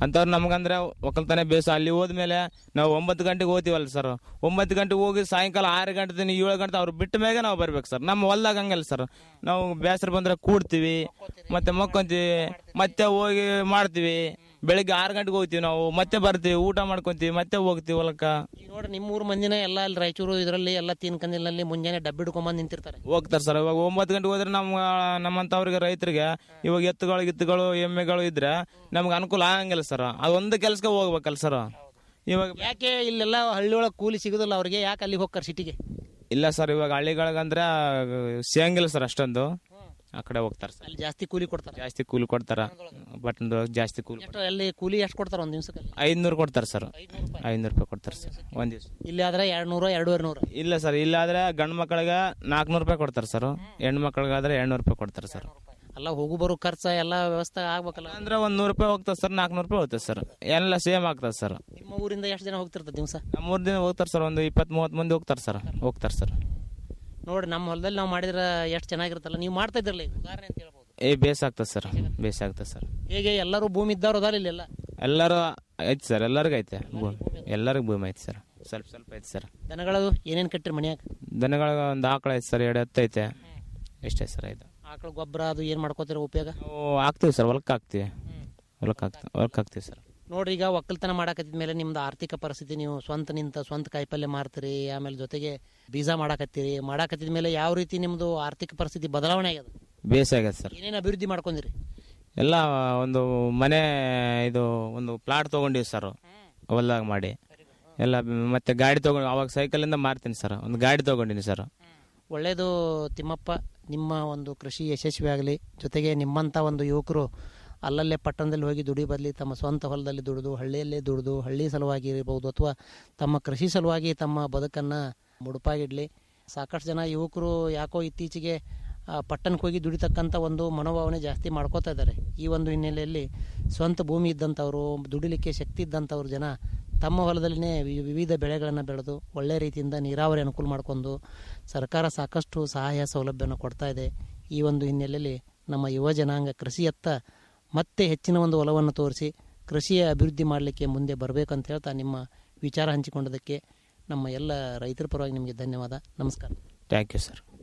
O: ಅಂಥವ್ರು ನಮ್ಗಂದ್ರೆ ಒಕ್ಕಲ್ತನ ಬೇಸ ಅಲ್ಲಿ ಹೋದ್ಮೇಲೆ ನಾವು ಒಂಬತ್ತು ಗಂಟೆಗೆ ಹೋಗ್ತೀವಲ್ಲ ಸರ್ ಒಂಬತ್ತು ಗಂಟೆಗೆ ಹೋಗಿ ಸಾಯಂಕಾಲ ಆರು ಗಂಟೆ ತನಕ ಏಳು ಗಂಟೆ ಅವ್ರು ಬಿಟ್ಟ ಮ್ಯಾಗೆ ನಾವು ಬರ್ಬೇಕು ಸರ್ ನಮ್ಮ ಹೊಲ್ದಾಗ ಹಂಗಲ್ಲ ಸರ್ ನಾವು ಬೇಸರ ಬಂದ್ರೆ ಕೂಡ್ತೀವಿ ಮತ್ತೆ ಮಕ್ಕೊಂತೀವಿ ಮತ್ತೆ ಹೋಗಿ ಮಾಡ್ತೀವಿ ಬೆಳಿಗ್ಗೆ ಆರು ಗಂಟೆಗೆ ಹೋಗ್ತೀವಿ ನಾವು ಮತ್ತೆ ಬರ್ತೀವಿ ಊಟ ಮಾಡ್ಕೊಂತೀವಿ ಮತ್ತೆ ಹೋಗ್ತೀವಿ ಹೊಲಕ್ಕ
N: ಈಗ ನೋಡ್ರಿ ನಿಮ್ಮ ಊರ್ ಮಂದಿನ ಎಲ್ಲ ಅಲ್ಲಿ ರಾಯಚೂರು ಇದರಲ್ಲಿ ಎಲ್ಲ ತಿನ್ಕಂದಿನಲ್ಲಿ ಮುಂಜಾನೆ ಡಬ್ಬಿ ಹಿಡ್ಕೊಂಬಂದು ನಿಂತಿರ್ತಾರೆ
O: ಹೋಗ್ತಾರೆ ಸರ್ ಇವಾಗ ಒಂಬತ್ತು ಗಂಟೆಗೆ ಹೋದ್ರೆ ನಮ್ಮ ನಮ್ಮಂತವ್ರಿಗೆ ರೈತರಿಗೆ ಇವಾಗ ಎತ್ತುಗಳು ಗಿತ್ತುಗಳು ಎಮ್ಮೆಗಳು ಇದ್ರೆ ನಮ್ಗೆ ಅನುಕೂಲ ಆಗಂಗಿಲ್ಲ ಸರ್ ಅದೊಂದು ಕೆಲ್ಸಕ್ಕೆ ಹೋಗ್ಬೇಕಲ್ಲ ಸರ್ ಇವಾಗ
N: ಯಾಕೆ ಇಲ್ಲೆಲ್ಲ ಹಳ್ಳಿ ಒಳಗೆ ಕೂಲಿ ಸಿಗುದಿಲ್ಲ ಅವ್ರಿಗೆ ಯಾಕೆ ಅಲ್ಲಿಗೆ ಹೋಗ್ತಾರೆ ಸಿಟಿಗೆ
O: ಇಲ್ಲ ಸರ್ ಇವಾಗ ಹಳ್ಳಿಗಳಿಗಂದ್ರೆ ಸಿಗಂಗಿಲ್ಲ ಸರ್ ಅಷ್ಟೊಂದು ಆ ಕಡೆ ಹೋಗ್ತಾರೆ ಸರ್
N: ಅಲ್ಲಿ ಜಾಸ್ತಿ ಕೂಲಿ ಕೊಡ್ತಾರೆ
O: ಜಾಸ್ತಿ ಕೂಲಿ ಕೊಡ್ತಾರ ಪಟ್ಟಣದೊಳಗೆ ಜಾಸ್ತಿ ಕೂಲಿ
N: ಎಷ್ಟು ಅಲ್ಲಿ ಕೂಲಿ ಎಷ್ಟು ಕೊಡ್ತಾರೆ ಒಂದು ದಿವ್ಸಕ್ಕೆ
O: ಐದ್ನೂರು ಕೊಡ್ತಾರೆ ಸರ್ ಐದ್ನೂರು ರೂಪಾಯಿ ಕೊಡ್ತಾರೆ ಸರ್ ಒಂದ್ ದಿವ್ಸ
N: ಇಲ್ಲಿ ಆದ್ರೆ ಎರಡು ನೂರ ಎರಡೂವರೆ ನೂರ
O: ಇಲ್ಲ ಸರ್ ಇಲ್ಲಾದ್ರೆ ಗಂಡು ಮಕ್ಕಳಿಗೆ ನಾಲ್ಕುನೂರು ರೂಪಾಯಿ ಕೊಡ್ತಾರೆ ಸರ್ ಹೆಣ್ಣು ಮಕ್ಕಳಿಗಾದ್ರೆ ಎರಡ್ನೂರು ರೂಪಾಯಿ ಕೊಡ್ತಾರೆ ಸರ್
N: ಅಲ್ಲ ಹೋಗು ಬರೋ ಖರ್ಚು ಎಲ್ಲ ವ್ಯವಸ್ಥೆ ಆಗ್ಬೇಕಲ್ಲ
O: ಅಂದ್ರೆ ಒಂದ್ ನೂರು ರೂಪಾಯಿ ಹೋಗ್ತದೆ ಸರ್ ನಾಲ್ಕುನೂರು ರೂಪಾಯಿ ಹೋಗ್ತದೆ ಸರ್ ಎಲ್ಲ ಸೇಮ್ ಆಗ್ತದೆ ಸರ್
N: ನಿಮ್ಮ ಊರಿಂದ ಎಷ್ಟು ಜನ ಹೋಗ್ತಿರ್ತದೆ ದಿವಸ
O: ನಮ್ಮೂರ್ ದಿನ ಹೋಗ್ತಾರೆ ಸರ್ ಒಂದು ಇಪ್ಪತ್ತ್ ಮೂವತ್ತು ಮಂದಿ ಹೋಗ್ತಾರೆ ಸರ್ ಹೋಗ್ತಾರೆ ಸರ್
N: ನೋಡಿ ನಮ್ಮ ಹೊಲದಲ್ಲಿ ನಾವು ಮಾಡಿದ್ರೆ ಎಷ್ಟು ಚೆನ್ನಾಗಿರುತ್ತಲ್ಲ ನೀವು ಮಾಡ್ತಾ ಇದ್ರಲ್ಲ ಈಗ ಉದಾಹರಣೆ ಅಂತ ಹೇಳ್ಬೋದು
O: ಏ ಬೇಸ್ ಆಗ್ತದೆ ಸರ್ ಬೇಸ್ ಆಗ್ತದೆ ಸರ್
N: ಹೇಗೆ ಎಲ್ಲರೂ ಭೂಮಿ ಇದ್ದವ್ರು ಅದಾರ ಇಲ್ಲೆಲ್ಲ
O: ಎಲ್ಲರೂ ಐತೆ ಸರ್ ಎಲ್ಲರಿಗೂ ಐತೆ ಭೂಮಿ ಎಲ್ಲರಿಗೂ ಭೂಮಿ ಐತೆ ಸರ್ ಸ್ವಲ್ಪ ಸ್ವಲ್ಪ ಐತೆ ಸರ್
N: ದನಗಳು ಏನೇನು ಕಟ್ಟಿರಿ ಮನ್ಯಾಗ
O: ದನಗಳಿಗೆ ಒಂದು ಆಕಳ ಐತೆ ಸರ್ ಎರಡು ಹತ್ತು ಐತೆ ಎಷ್ಟೇ ಸರ್ ಇದು
N: ಆಕಳ ಗೊಬ್ಬರ ಅದು ಏನು ಮಾಡ್ಕೋತೀರ ಉಪಯೋಗ
O: ನಾವು ಹಾಕ್ತೀವಿ ಸರ್ ಹೊಲಕ್ಕೆ ಹಾಕ್ತೀವಿ ಹೊಲಕ್ಕೆ ಹಾಕ್ತೀವಿ ಹೊಲಕ್ಕೆ ಹಾಕ್ತೀವಿ ಸರ್
N: ನೋಡ್ರಿ ಈಗ ಒಕ್ಕಲ್ತನ ಮಾಡಕತ್ತಿದ ಮೇಲೆ ನಿಮ್ದು ಆರ್ಥಿಕ ಪರಿಸ್ಥಿತಿ ನೀವು ಸ್ವಂತ ನಿಂತ ಸ್ವಂತ ಕಾಯಿಪಲ್ಯ ಮಾರ್ತೀರಿ ಆಮೇಲೆ ಜೊತೆಗೆ ಬೀಜ ಮಾಡಾಕತ್ತೀರಿ ಮಾಡಾಕತ್ತಿದ ಮೇಲೆ ಯಾವ ರೀತಿ ನಿಮ್ದು ಆರ್ಥಿಕ ಪರಿಸ್ಥಿತಿ ಬದಲಾವಣೆ ಆಗ್ಯದ
O: ಬೇಸ್ ಆಗ್ಯದ ಸರ್
N: ಏನೇನು ಅಭಿವೃದ್ಧಿ ಮಾಡ್ಕೊಂಡಿರಿ
O: ಎಲ್ಲ ಒಂದು ಮನೆ ಇದು ಒಂದು ಪ್ಲಾಟ್ ತೊಗೊಂಡಿವಿ ಸರ್ ಹೊಲ್ದಾಗ ಮಾಡಿ ಎಲ್ಲ ಮತ್ತೆ ಗಾಡಿ ತೊಗೊಂಡು ಅವಾಗ ಸೈಕಲಿಂದ ಮಾರ್ತೀನಿ ಸರ್ ಒಂದು ಗಾಡಿ ತೊಗೊಂಡಿನಿ ಸರ್
N: ಒಳ್ಳೆಯದು ತಿಮ್ಮಪ್ಪ ನಿಮ್ಮ ಒಂದು ಕೃಷಿ ಯಶಸ್ವಿ ಆಗಲಿ ಜೊತೆಗೆ ನಿಮ್ಮಂಥ ಒಂದು ಯುವಕರು ಅಲ್ಲಲ್ಲೇ ಪಟ್ಟಣದಲ್ಲಿ ಹೋಗಿ ದುಡಿ ಬದಲಿ ತಮ್ಮ ಸ್ವಂತ ಹೊಲದಲ್ಲಿ ದುಡಿದು ಹಳ್ಳಿಯಲ್ಲೇ ದುಡಿದು ಹಳ್ಳಿ ಸಲುವಾಗಿ ಇರಬಹುದು ಅಥವಾ ತಮ್ಮ ಕೃಷಿ ಸಲುವಾಗಿ ತಮ್ಮ ಬದುಕನ್ನು ಮುಡುಪಾಗಿಡಲಿ ಸಾಕಷ್ಟು ಜನ ಯುವಕರು ಯಾಕೋ ಇತ್ತೀಚೆಗೆ ಆ, ಪಟ್ಟಣಕ್ಕೆ ಹೋಗಿ ದುಡಿತಕ್ಕಂಥ ಒಂದು ಮನೋಭಾವನೆ ಜಾಸ್ತಿ ಮಾಡ್ಕೋತಾ ಇದ್ದಾರೆ ಈ ಒಂದು ಹಿನ್ನೆಲೆಯಲ್ಲಿ ಸ್ವಂತ ಭೂಮಿ ಇದ್ದಂಥವ್ರು ದುಡಿಲಿಕ್ಕೆ ಶಕ್ತಿ ಇದ್ದಂಥವ್ರು ಜನ ತಮ್ಮ ಹೊಲದಲ್ಲಿನೇ ವಿ- ವಿವಿಧ ಬೆಳೆಗಳನ್ನು ಬೆಳೆದು ಒಳ್ಳೆ ರೀತಿಯಿಂದ ನೀರಾವರಿ ಅನುಕೂಲ ಮಾಡಿಕೊಂಡು ಸರ್ಕಾರ ಸಾಕಷ್ಟು ಸಹಾಯ ಸೌಲಭ್ಯವನ್ನು ಕೊಡ್ತಾ ಇದೆ ಈ ಒಂದು ಹಿನ್ನೆಲೆಯಲ್ಲಿ ನಮ್ಮ ಯುವ ಜನಾಂಗ ಕೃಷಿಯತ್ತ ಮತ್ತೆ ಹೆಚ್ಚಿನ ಒಂದು ಒಲವನ್ನು ತೋರಿಸಿ ಕೃಷಿಯ ಅಭಿವೃದ್ಧಿ ಮಾಡಲಿಕ್ಕೆ ಮುಂದೆ ಬರಬೇಕಂತ ಹೇಳ್ತಾ ನಿಮ್ಮ ವಿಚಾರ ಹಂಚಿಕೊಂಡದಕ್ಕೆ ನಮ್ಮ ಎಲ್ಲ ರೈತರ ಪರವಾಗಿ ನಿಮಗೆ ಧನ್ಯವಾದ ನಮಸ್ಕಾರ
O: ಥ್ಯಾಂಕ್ ಯು ಸರ್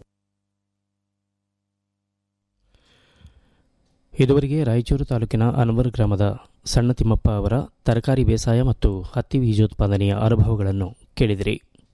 C: ಇದುವರೆಗೆ ರಾಯಚೂರು ತಾಲೂಕಿನ ಅನವರ್ ಗ್ರಾಮದ ಸಣ್ಣ ತಿಮ್ಮಪ್ಪ ಅವರ ತರಕಾರಿ ಬೇಸಾಯ ಮತ್ತು ಹತ್ತಿ ಬೀಜೋತ್ಪಾದನೆಯ ಅನುಭವಗಳನ್ನು ಕೇಳಿದಿರಿ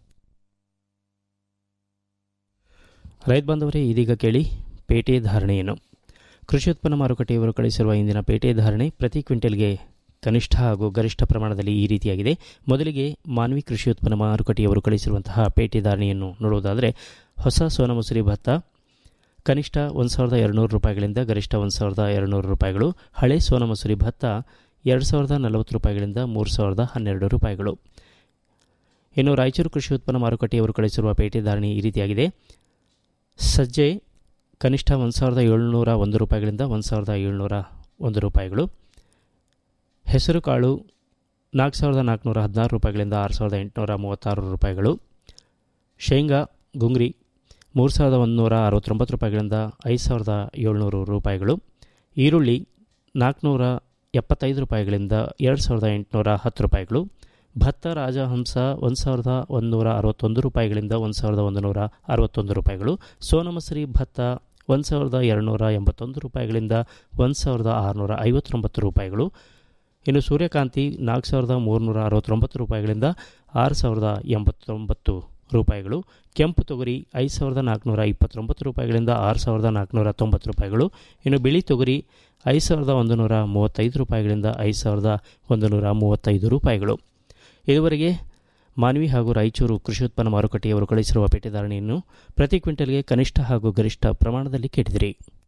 C: ರೈತ ಬಾಂಧವರೇ ಇದೀಗ ಕೇಳಿ ಪೇಟೆ ಧಾರಣೆಯನ್ನು ಕೃಷಿ ಉತ್ಪನ್ನ ಮಾರುಕಟ್ಟೆಯವರು ಕಳಿಸಿರುವ ಇಂದಿನ ಪೇಟೆ ಧಾರಣೆ ಪ್ರತಿ ಕ್ವಿಂಟಲ್ಗೆ ಕನಿಷ್ಠ ಹಾಗೂ ಗರಿಷ್ಠ ಪ್ರಮಾಣದಲ್ಲಿ ಈ ರೀತಿಯಾಗಿದೆ ಮೊದಲಿಗೆ ಮಾನ್ವಿ ಕೃಷಿ ಉತ್ಪನ್ನ ಮಾರುಕಟ್ಟೆಯವರು ಕಳಿಸಿರುವಂತಹ ಪೇಟೆ ಧಾರಣೆಯನ್ನು ನೋಡುವುದಾದರೆ ಹೊಸ ಸೋನಮಸೂರಿ ಭತ್ತ ಕನಿಷ್ಠ ಒಂದು ಸಾವಿರದ ಎರಡುನೂರು ರೂಪಾಯಿಗಳಿಂದ ಗರಿಷ್ಠ ಒಂದು ಸಾವಿರದ ಎರಡುನೂರು ರೂಪಾಯಿಗಳು ಹಳೆ ಸೋನಮಸೂರಿ ಭತ್ತ ಎರಡು ಸಾವಿರದ ನಲವತ್ತು ರೂಪಾಯಿಗಳಿಂದ ಮೂರು ಸಾವಿರದ ಹನ್ನೆರಡು ರೂಪಾಯಿಗಳು ಇನ್ನು ರಾಯಚೂರು ಕೃಷಿ ಉತ್ಪನ್ನ ಮಾರುಕಟ್ಟೆಯವರು ಕಳಿಸಿರುವ ಪೇಟೆ ಧಾರಣೆ ಈ ರೀತಿಯಾಗಿದೆ ಸಜ್ಜೆ ಕನಿಷ್ಠ ಒಂದು ಸಾವಿರದ ಏಳುನೂರ ಒಂದು ರೂಪಾಯಿಗಳಿಂದ ಒಂದು ಸಾವಿರದ ಏಳುನೂರ ಒಂದು ರೂಪಾಯಿಗಳು ಹೆಸರು ಕಾಳು ನಾಲ್ಕು ಸಾವಿರದ ನಾಲ್ಕುನೂರ ಹದಿನಾರು ರೂಪಾಯಿಗಳಿಂದ ಆರು ಸಾವಿರದ ಎಂಟುನೂರ ಮೂವತ್ತಾರು ರೂಪಾಯಿಗಳು ಶೇಂಗಾ ಗುಂಗ್ರಿ ಮೂರು ಸಾವಿರದ ಒಂದುನೂರ ಅರವತ್ತೊಂಬತ್ತು ರೂಪಾಯಿಗಳಿಂದ ಐದು ಸಾವಿರದ ಏಳ್ನೂರು ರೂಪಾಯಿಗಳು ಈರುಳ್ಳಿ ನಾಲ್ಕುನೂರ ಎಪ್ಪತ್ತೈದು ರೂಪಾಯಿಗಳಿಂದ ಎರಡು ಸಾವಿರದ ಎಂಟುನೂರ ಹತ್ತು ರೂಪಾಯಿಗಳು ಭತ್ತ ರಾಜಹಂಸ ಒಂದು ಸಾವಿರದ ಒಂದುನೂರ ಅರವತ್ತೊಂದು ರೂಪಾಯಿಗಳಿಂದ ಒಂದು ಸಾವಿರದ ಒಂದು ನೂರ ಅರವತ್ತೊಂದು ರೂಪಾಯಿಗಳು ಸೋನಮಸರಿ ಭತ್ತ ಒಂದು ಸಾವಿರದ ಎರಡುನೂರ ಎಂಬತ್ತೊಂದು ರೂಪಾಯಿಗಳಿಂದ ಒಂದು ಸಾವಿರದ ಆರುನೂರ ಐವತ್ತೊಂಬತ್ತು ರೂಪಾಯಿಗಳು ಇನ್ನು ಸೂರ್ಯಕಾಂತಿ ನಾಲ್ಕು ಸಾವಿರದ ಮೂರುನೂರ ಅರವತ್ತೊಂಬತ್ತು ರೂಪಾಯಿಗಳಿಂದ ಆರು ಸಾವಿರದ ಎಂಬತ್ತೊಂಬತ್ತು ರೂಪಾಯಿಗಳು ಕೆಂಪು ತೊಗರಿ ಐದು ಸಾವಿರದ ನಾಲ್ಕುನೂರ ಇಪ್ಪತ್ತೊಂಬತ್ತು ರೂಪಾಯಿಗಳಿಂದ ಆರು ಸಾವಿರದ ನಾಲ್ಕುನೂರ ತೊಂಬತ್ತು ರೂಪಾಯಿಗಳು ಇನ್ನು ಬಿಳಿ ತೊಗರಿ ಐದು ಸಾವಿರದ ಒಂದು ನೂರ ಮೂವತ್ತೈದು ರೂಪಾಯಿಗಳಿಂದ ಐದು ಸಾವಿರದ ಒಂದು ನೂರ ಮೂವತ್ತೈದು ರೂಪಾಯಿಗಳು ಇದುವರೆಗೆ ಮಾನ್ವಿ ಹಾಗೂ ರಾಯಚೂರು ಕೃಷಿ ಉತ್ಪನ್ನ ಮಾರುಕಟ್ಟೆಯವರು ಕಳಿಸಿರುವ ಪೇಟೆದಾರಣೆಯನ್ನು ಪ್ರತಿ ಕ್ವಿಂಟಲ್ಗೆ ಕನಿಷ್ಠ ಹಾಗೂ ಗರಿಷ್ಠ ಪ್ರಮಾಣದಲ್ಲಿ ಕೇಳಿದಿರಿ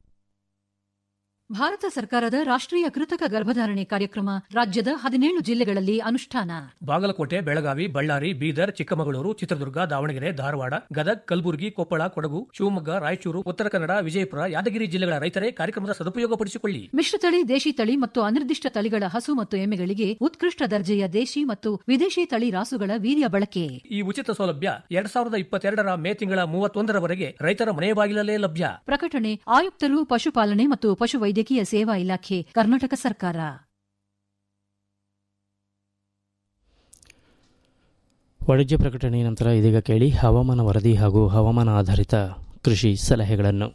P: ಭಾರತ ಸರ್ಕಾರದ ರಾಷ್ಟ್ರೀಯ ಕೃತಕ ಗರ್ಭಧಾರಣೆ ಕಾರ್ಯಕ್ರಮ ರಾಜ್ಯದ ಹದಿನೇಳು ಜಿಲ್ಲೆಗಳಲ್ಲಿ ಅನುಷ್ಠಾನ
Q: ಬಾಗಲಕೋಟೆ ಬೆಳಗಾವಿ ಬಳ್ಳಾರಿ ಬೀದರ್ ಚಿಕ್ಕಮಗಳೂರು ಚಿತ್ರದುರ್ಗ ದಾವಣಗೆರೆ ಧಾರವಾಡ ಗದಗ್ ಕಲಬುರಗಿ ಕೊಪ್ಪಳ ಕೊಡಗು ಶಿವಮೊಗ್ಗ ರಾಯಚೂರು ಉತ್ತರ ಕನ್ನಡ ವಿಜಯಪುರ ಯಾದಗಿರಿ ಜಿಲ್ಲೆಗಳ ರೈತರೇ ಕಾರ್ಯಕ್ರಮದ ಸದುಪಯೋಗಪಡಿಸಿಕೊಳ್ಳಿ
P: ಮಿಶ್ರತಳಿ ದೇಶಿ ತಳಿ ಮತ್ತು ಅನಿರ್ದಿಷ್ಟ ತಳಿಗಳ ಹಸು ಮತ್ತು ಎಮ್ಮೆಗಳಿಗೆ ಉತ್ಕೃಷ್ಟ ದರ್ಜೆಯ ದೇಶಿ ಮತ್ತು ವಿದೇಶಿ ತಳಿ ರಾಸುಗಳ ವೀರ್ಯ ಬಳಕೆ
Q: ಈ ಉಚಿತ ಸೌಲಭ್ಯ ಎರಡ್ ಸಾವಿರದ ಇಪ್ಪತ್ತೆರಡರ ಮೇ ತಿಂಗಳ ಮೂವತ್ತೊಂದರವರೆಗೆ ರೈತರ ಮನೆ ಬಾಗಿಲಲ್ಲೇ ಲಭ್ಯ
P: ಪ್ರಕಟಣೆ ಆಯುಕ್ತರು ಪಶುಪಾಲನೆ ಮತ್ತು ಪಶುವೈದ್ಯಕೀಯ ಸೇವಾ ಇಲಾಖೆ ಕರ್ನಾಟಕ ಸರ್ಕಾರ
C: ವಾಣಿಜ್ಯ ಪ್ರಕಟಣೆ ನಂತರ ಇದೀಗ ಕೇಳಿ ಹವಾಮಾನ ವರದಿ ಹಾಗೂ ಹವಾಮಾನ ಆಧಾರಿತ ಕೃಷಿ ಸಲಹೆಗಳನ್ನು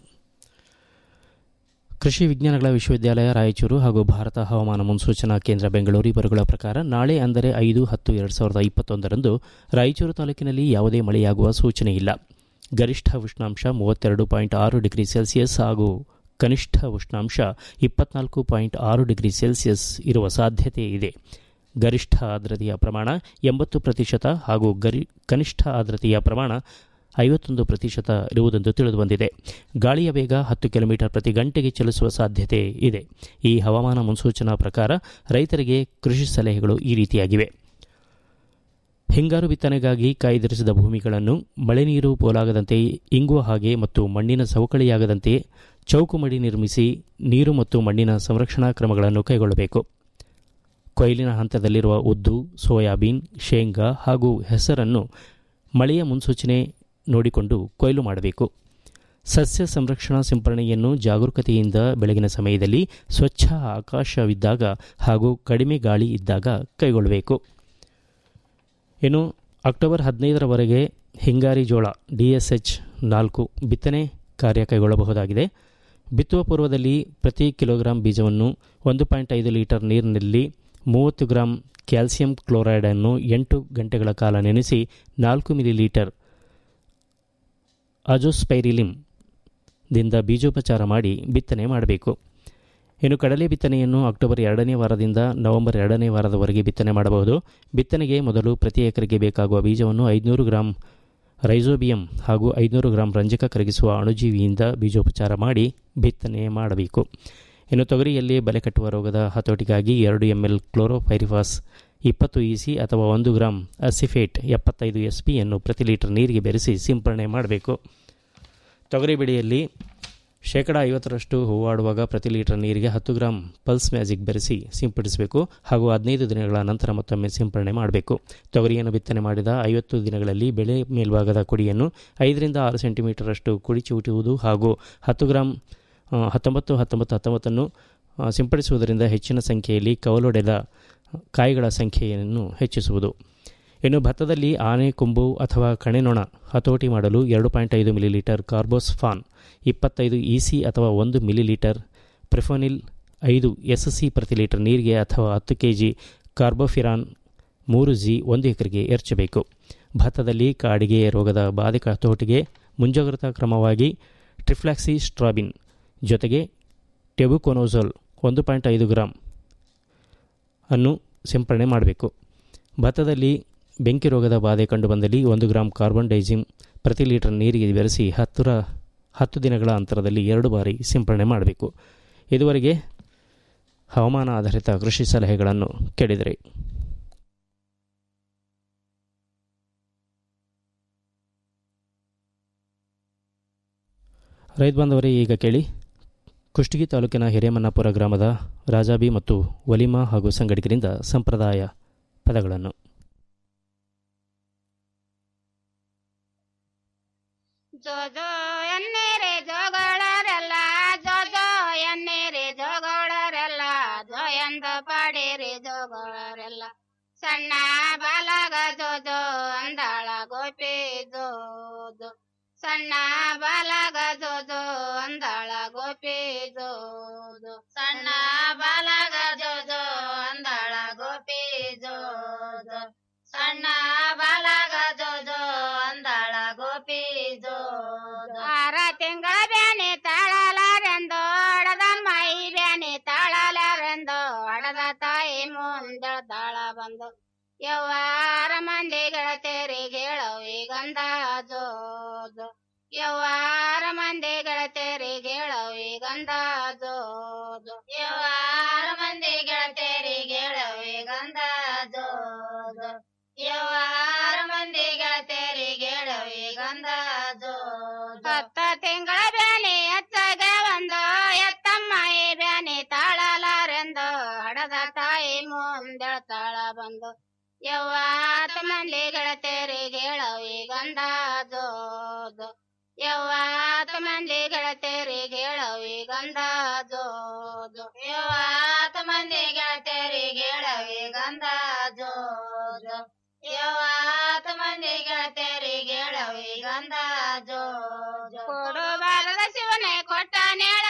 C: ಕೃಷಿ ವಿಜ್ಞಾನಗಳ ವಿಶ್ವವಿದ್ಯಾಲಯ ರಾಯಚೂರು ಹಾಗೂ ಭಾರತ ಹವಾಮಾನ ಮುನ್ಸೂಚನಾ ಕೇಂದ್ರ ಬೆಂಗಳೂರು ಇವರುಗಳ ಪ್ರಕಾರ ನಾಳೆ ಅಂದರೆ ಐದು ಹತ್ತು ಎರಡು ಸಾವಿರದ ಇಪ್ಪತ್ತೊಂದರಂದು ರಾಯಚೂರು ತಾಲೂಕಿನಲ್ಲಿ ಯಾವುದೇ ಮಳೆಯಾಗುವ ಸೂಚನೆ ಇಲ್ಲ ಗರಿಷ್ಠ ಉಷ್ಣಾಂಶ ಮೂವತ್ತೆರಡು ಪಾಯಿಂಟ್ ಆರು ಡಿಗ್ರಿ ಸೆಲ್ಸಿಯಸ್ ಹಾಗೂ ಕನಿಷ್ಠ ಉಷ್ಣಾಂಶ ಇಪ್ಪತ್ನಾಲ್ಕು ಪಾಯಿಂಟ್ ಆರು ಡಿಗ್ರಿ ಸೆಲ್ಸಿಯಸ್ ಇರುವ ಸಾಧ್ಯತೆ ಇದೆ ಗರಿಷ್ಠ ಆರ್ದ್ರತೆಯ ಪ್ರಮಾಣ ಎಂಬತ್ತು ಪ್ರತಿಶತ ಹಾಗೂ ಗರಿ ಕನಿಷ್ಠ ಆರ್ದ್ರತೆಯ ಪ್ರಮಾಣ ಐವತ್ತೊಂದು ಪ್ರತಿಶತ ಇರುವುದೆಂದು ತಿಳಿದುಬಂದಿದೆ ಗಾಳಿಯ ವೇಗ ಹತ್ತು ಕಿಲೋಮೀಟರ್ ಪ್ರತಿ ಗಂಟೆಗೆ ಚಲಿಸುವ ಸಾಧ್ಯತೆ ಇದೆ ಈ ಹವಾಮಾನ ಮುನ್ಸೂಚನಾ ಪ್ರಕಾರ ರೈತರಿಗೆ ಕೃಷಿ ಸಲಹೆಗಳು ಈ ರೀತಿಯಾಗಿವೆ ಹಿಂಗಾರು ಬಿತ್ತನೆಗಾಗಿ ಕಾಯ್ದಿರಿಸಿದ ಭೂಮಿಗಳನ್ನು ಮಳೆ ನೀರು ಪೋಲಾಗದಂತೆ ಇಂಗುವ ಹಾಗೆ ಮತ್ತು ಮಣ್ಣಿನ ಸವಕಳಿಯಾಗದಂತೆ ಚೌಕುಮಡಿ ನಿರ್ಮಿಸಿ ನೀರು ಮತ್ತು ಮಣ್ಣಿನ ಸಂರಕ್ಷಣಾ ಕ್ರಮಗಳನ್ನು ಕೈಗೊಳ್ಳಬೇಕು ಕೊಯ್ಲಿನ ಹಂತದಲ್ಲಿರುವ ಉದ್ದು ಸೋಯಾಬೀನ್ ಶೇಂಗಾ ಹಾಗೂ ಹೆಸರನ್ನು ಮಳೆಯ ಮುನ್ಸೂಚನೆ ನೋಡಿಕೊಂಡು ಕೊಯ್ಲು ಮಾಡಬೇಕು ಸಸ್ಯ ಸಂರಕ್ಷಣಾ ಸಿಂಪರಣೆಯನ್ನು ಜಾಗರೂಕತೆಯಿಂದ ಬೆಳಗಿನ ಸಮಯದಲ್ಲಿ ಸ್ವಚ್ಛ ಆಕಾಶವಿದ್ದಾಗ ಹಾಗೂ ಕಡಿಮೆ ಗಾಳಿ ಇದ್ದಾಗ ಕೈಗೊಳ್ಳಬೇಕು ಇನ್ನು ಅಕ್ಟೋಬರ್ ಹದಿನೈದರವರೆಗೆ ಹಿಂಗಾರಿ ಜೋಳ ಡಿಎಸ್ಎಚ್ ನಾಲ್ಕು ಬಿತ್ತನೆ ಕಾರ್ಯ ಕೈಗೊಳ್ಳಬಹುದಾಗಿದೆ ಬಿತ್ತುವ ಪೂರ್ವದಲ್ಲಿ ಪ್ರತಿ ಕಿಲೋಗ್ರಾಂ ಬೀಜವನ್ನು ಒಂದು ಪಾಯಿಂಟ್ ಐದು ಲೀಟರ್ ನೀರಿನಲ್ಲಿ ಮೂವತ್ತು ಗ್ರಾಂ ಕ್ಯಾಲ್ಸಿಯಂ ಕ್ಲೋರೈಡನ್ನು ಎಂಟು ಗಂಟೆಗಳ ಕಾಲ ನೆನೆಸಿ ನಾಲ್ಕು ಮಿಲಿ ಲೀಟರ್ ಅಜೋಸ್ಪೈರಿಲಿಮ್ ದಿಂದ ಬೀಜೋಪಚಾರ ಮಾಡಿ ಬಿತ್ತನೆ ಮಾಡಬೇಕು ಇನ್ನು ಕಡಲೆ ಬಿತ್ತನೆಯನ್ನು ಅಕ್ಟೋಬರ್ ಎರಡನೇ ವಾರದಿಂದ ನವೆಂಬರ್ ಎರಡನೇ ವಾರದವರೆಗೆ ಬಿತ್ತನೆ ಮಾಡಬಹುದು ಬಿತ್ತನೆಗೆ ಮೊದಲು ಪ್ರತಿ ಎಕರೆಗೆ ಬೇಕಾಗುವ ಬೀಜವನ್ನು ಐದುನೂರು ಗ್ರಾಂ ರೈಸೋಬಿಯಂ ಹಾಗೂ ಐದುನೂರು ಗ್ರಾಂ ರಂಜಕ ಕರಗಿಸುವ ಅಣುಜೀವಿಯಿಂದ ಬೀಜೋಪಚಾರ ಮಾಡಿ ಬಿತ್ತನೆ ಮಾಡಬೇಕು ಇನ್ನು ತೊಗರಿಯಲ್ಲಿ ಬಲೆ ಕಟ್ಟುವ ರೋಗದ ಹತೋಟಿಗಾಗಿ ಎರಡು ಎಂ ಎಲ್ ಕ್ಲೋರೋಫೈರಿಫಾಸ್ ಇಪ್ಪತ್ತು ಇಸಿ ಅಥವಾ ಒಂದು ಗ್ರಾಂ ಅಸಿಫೇಟ್ ಎಪ್ಪತ್ತೈದು ಎಸ್ ಪಿಯನ್ನು ಪ್ರತಿ ಲೀಟರ್ ನೀರಿಗೆ ಬೆರೆಸಿ ಸಿಂಪರಣೆ ಮಾಡಬೇಕು ತೊಗರಿ ಬೆಳೆಯಲ್ಲಿ ಶೇಕಡ ಐವತ್ತರಷ್ಟು ಹೂವಾಡುವಾಗ ಪ್ರತಿ ಲೀಟರ್ ನೀರಿಗೆ ಹತ್ತು ಗ್ರಾಂ ಪಲ್ಸ್ ಮ್ಯಾಜಿಕ್ ಬೆರೆಸಿ ಸಿಂಪಡಿಸಬೇಕು ಹಾಗೂ ಹದಿನೈದು ದಿನಗಳ ನಂತರ ಮತ್ತೊಮ್ಮೆ ಸಿಂಪರಣೆ ಮಾಡಬೇಕು ತೊಗರಿಯನ್ನು ಬಿತ್ತನೆ ಮಾಡಿದ ಐವತ್ತು ದಿನಗಳಲ್ಲಿ ಬೆಳೆ ಮೇಲ್ಭಾಗದ ಕುಡಿಯನ್ನು ಐದರಿಂದ ಆರು ಸೆಂಟಿಮೀಟರಷ್ಟು ಕುಡಿ ಚಿವುಟುವುದು ಹಾಗೂ ಹತ್ತು ಗ್ರಾಂ ಆ, ಹತ್ತೊಂಬತ್ತು ಹತ್ತೊಂಬತ್ತು ಹತ್ತೊಂಬತ್ತನ್ನು ಆ, ಸಿಂಪಡಿಸುವುದರಿಂದ ಹೆಚ್ಚಿನ ಸಂಖ್ಯೆಯಲ್ಲಿ ಕವಲೊಡೆದ ಕಾಯಿಗಳ ಸಂಖ್ಯೆಯನ್ನು ಹೆಚ್ಚಿಸುವುದು ಇನ್ನು ಭತ್ತದಲ್ಲಿ ಆನೆ ಕೊಂಬು ಅಥವಾ ಕಣೆನೊಣ ಹತೋಟಿ ಮಾಡಲು ಎರಡು ಪಾಯಿಂಟ್ ಐದು ಮಿಲಿಲೀಟರ್ ಕಾರ್ಬೋಸ್ಫಾನ್ ಇಪ್ಪತ್ತೈದು ಇಸಿ ಅಥವಾ ಒಂದು ಮಿಲಿಲೀಟರ್ ಪ್ರಿಫೋನಿಲ್ ಐದು ಎಸ್ ಸಿ ಪ್ರತಿ ಲೀಟರ್ ನೀರಿಗೆ ಅಥವಾ ಹತ್ತು ಕೆ ಜಿ ಕಾರ್ಬೋಫಿರಾನ್ ಮೂರು ಜಿ ಒಂದು ಎಕರೆಗೆ ಎರಚಬೇಕು ಭತ್ತದಲ್ಲಿ ಕಾಡಿಗೆ ರೋಗದ ಬಾಧಕ ಹತೋಟಿಗೆ ಮುಂಜಾಗ್ರತಾ ಕ್ರಮವಾಗಿ ಟ್ರಿಫ್ಲಾಕ್ಸಿ ಸ್ಟ್ರಾಬಿನ್ ಜೊತೆಗೆ ಟೆಬುಕೊನೋಜೋಲ್ ಒಂದು ಪಾಯಿಂಟ್ ಐದು ಗ್ರಾಂ ಅನ್ನು ಸಿಂಪರಣೆ ಮಾಡಬೇಕು ಭತ್ತದಲ್ಲಿ ಬೆಂಕಿ ರೋಗದ ಬಾಧೆ ಕಂಡುಬಂದಲ್ಲಿ ಒಂದು ಗ್ರಾಂ ಕಾರ್ಬನ್ ಡೈಜಿಮ್ ಪ್ರತಿ ಲೀಟರ್ ನೀರಿಗೆ ಬೆರೆಸಿ ಹತ್ತರ ಹತ್ತು ದಿನಗಳ ಅಂತರದಲ್ಲಿ ಎರಡು ಬಾರಿ ಸಿಂಪರಣೆ ಮಾಡಬೇಕು ಇದುವರೆಗೆ ಹವಾಮಾನ ಆಧಾರಿತ ಕೃಷಿ ಸಲಹೆಗಳನ್ನು ಕೇಳಿದರೆ ರೈತ ಬಾಂಧವರೇ ಈಗ ಕೇಳಿ ಕುಷ್ಟಗಿ ತಾಲೂಕಿನ ಹಿರೇಮನ್ನಾಪುರ ಗ್ರಾಮದ ರಾಜಾಬಿ ಮತ್ತು ವಲಿಮಾ ಹಾಗೂ ಸಂಗಡಿಗರಿಂದ ಸಂಪ್ರದಾಯ ಪದಗಳನ್ನು
R: ಜೋ ಜೋ ಎನ್ನೀರೆ ಜೋಗಳರೆಲ್ಲ ಜೋ ಜೋ ಎನ್ನೀರೆ ಜೋಗಳರೆಲ್ಲ ಜೋ ಎಂದ ಪಾಡಿರಿ ಜೋಗಳರೆಲ್ಲ ಸಣ್ಣ ಬಾಲಗ ಜೋ ಜೋ ಅಂದಾಳ ಗೋಪಿ ಜೋ ಜೋ ಸಣ್ಣ ಬಾಲಗ ಜೋ ಜೋ ಅಂದಾಳ ಗೋಪಿ ಜೋ ಜೋ ಸಣ್ಣ ಬಾಲಗ ಜೋ ಜೋ ಅಂದಾಳ ಗೋಪಿ ಜೋ ಜೋ ಸಣ್ಣ ಬಾಲಗ ಜೋ ಜೋ ಅಂದಾಳ ಗೋಪಿ ಜೋ ಆರ ತಿಂಗಳ ಬ್ಯಾನೆ ತಾಳಲಾರೆಂದು ಅಡದ ಮೈ ಬ್ಯಾನೆ ತಾಳಲಾರೆಂದು ಅಡದ ತಾಯಿ ಮುಂದೆಳ್ದಾಳ ಬಂದು ಯವ್ವಾರ ಮಂದಿ ಗೆಳತಿಯರಿಗೆ ಹೇಳವಿ ಗಂಧ ಜೋದು ಯವ್ವಾರ ಮಂದಿ ಗೆಳತಿಯರಿಗೆ ಹೇಳವಿ ಗಂಧ ಜೋದು ಯವ್ವಾರ ಮಂದಿ ಗೆಳತಿಯರಿಗೆ ಹೇಳವಿ ಗಂಧ ಜೋದು ಯವ್ವಾರ ಮಂದಿ ಗೆಳತಿಯರಿಗೆ ಹೇಳವಿ ಗಂಧ ಜೋದು ಹತ್ತ ತಿಂಗಳ ಬ್ಯಾನೆ ಎತ್ತಗೆ ಒಂದು ಎತ್ತಮ್ಮಾಯಿ ಬ್ಯಾನೆ ತಾಳಲಾರೆಂದು ಹಡದ ತಾಯಿ ಮುಂದೆಳ್ತಾಳ ಬಂದು ಯವ್ವಾತ ಮಂದಿ ಗೆಳತಿಯರಿಗೆ ಹೇಳವಿ ಗಂಧ ಜೋದು ಯವ್ವಾತ ಮಂದಿ ಗೆಳತಿಯರಿಗೆ ಹೇಳವಿ ಗಂಧ ಜೋದು ಯವ್ವಾತ ಮಂದಿ ಗೆಳತಿಯರಿಗೆ ಹೇಳವಿ ಗಂಧ ಜೋದು ಯವ್ವಾತ ಮಂದಿ ಕಾವಿಗಂಧ ಜೋ ಜೋ ಕೊಡು ಬಾರದ ಶಿವನೇ ಕೊಟ್ಟ ನೇಳ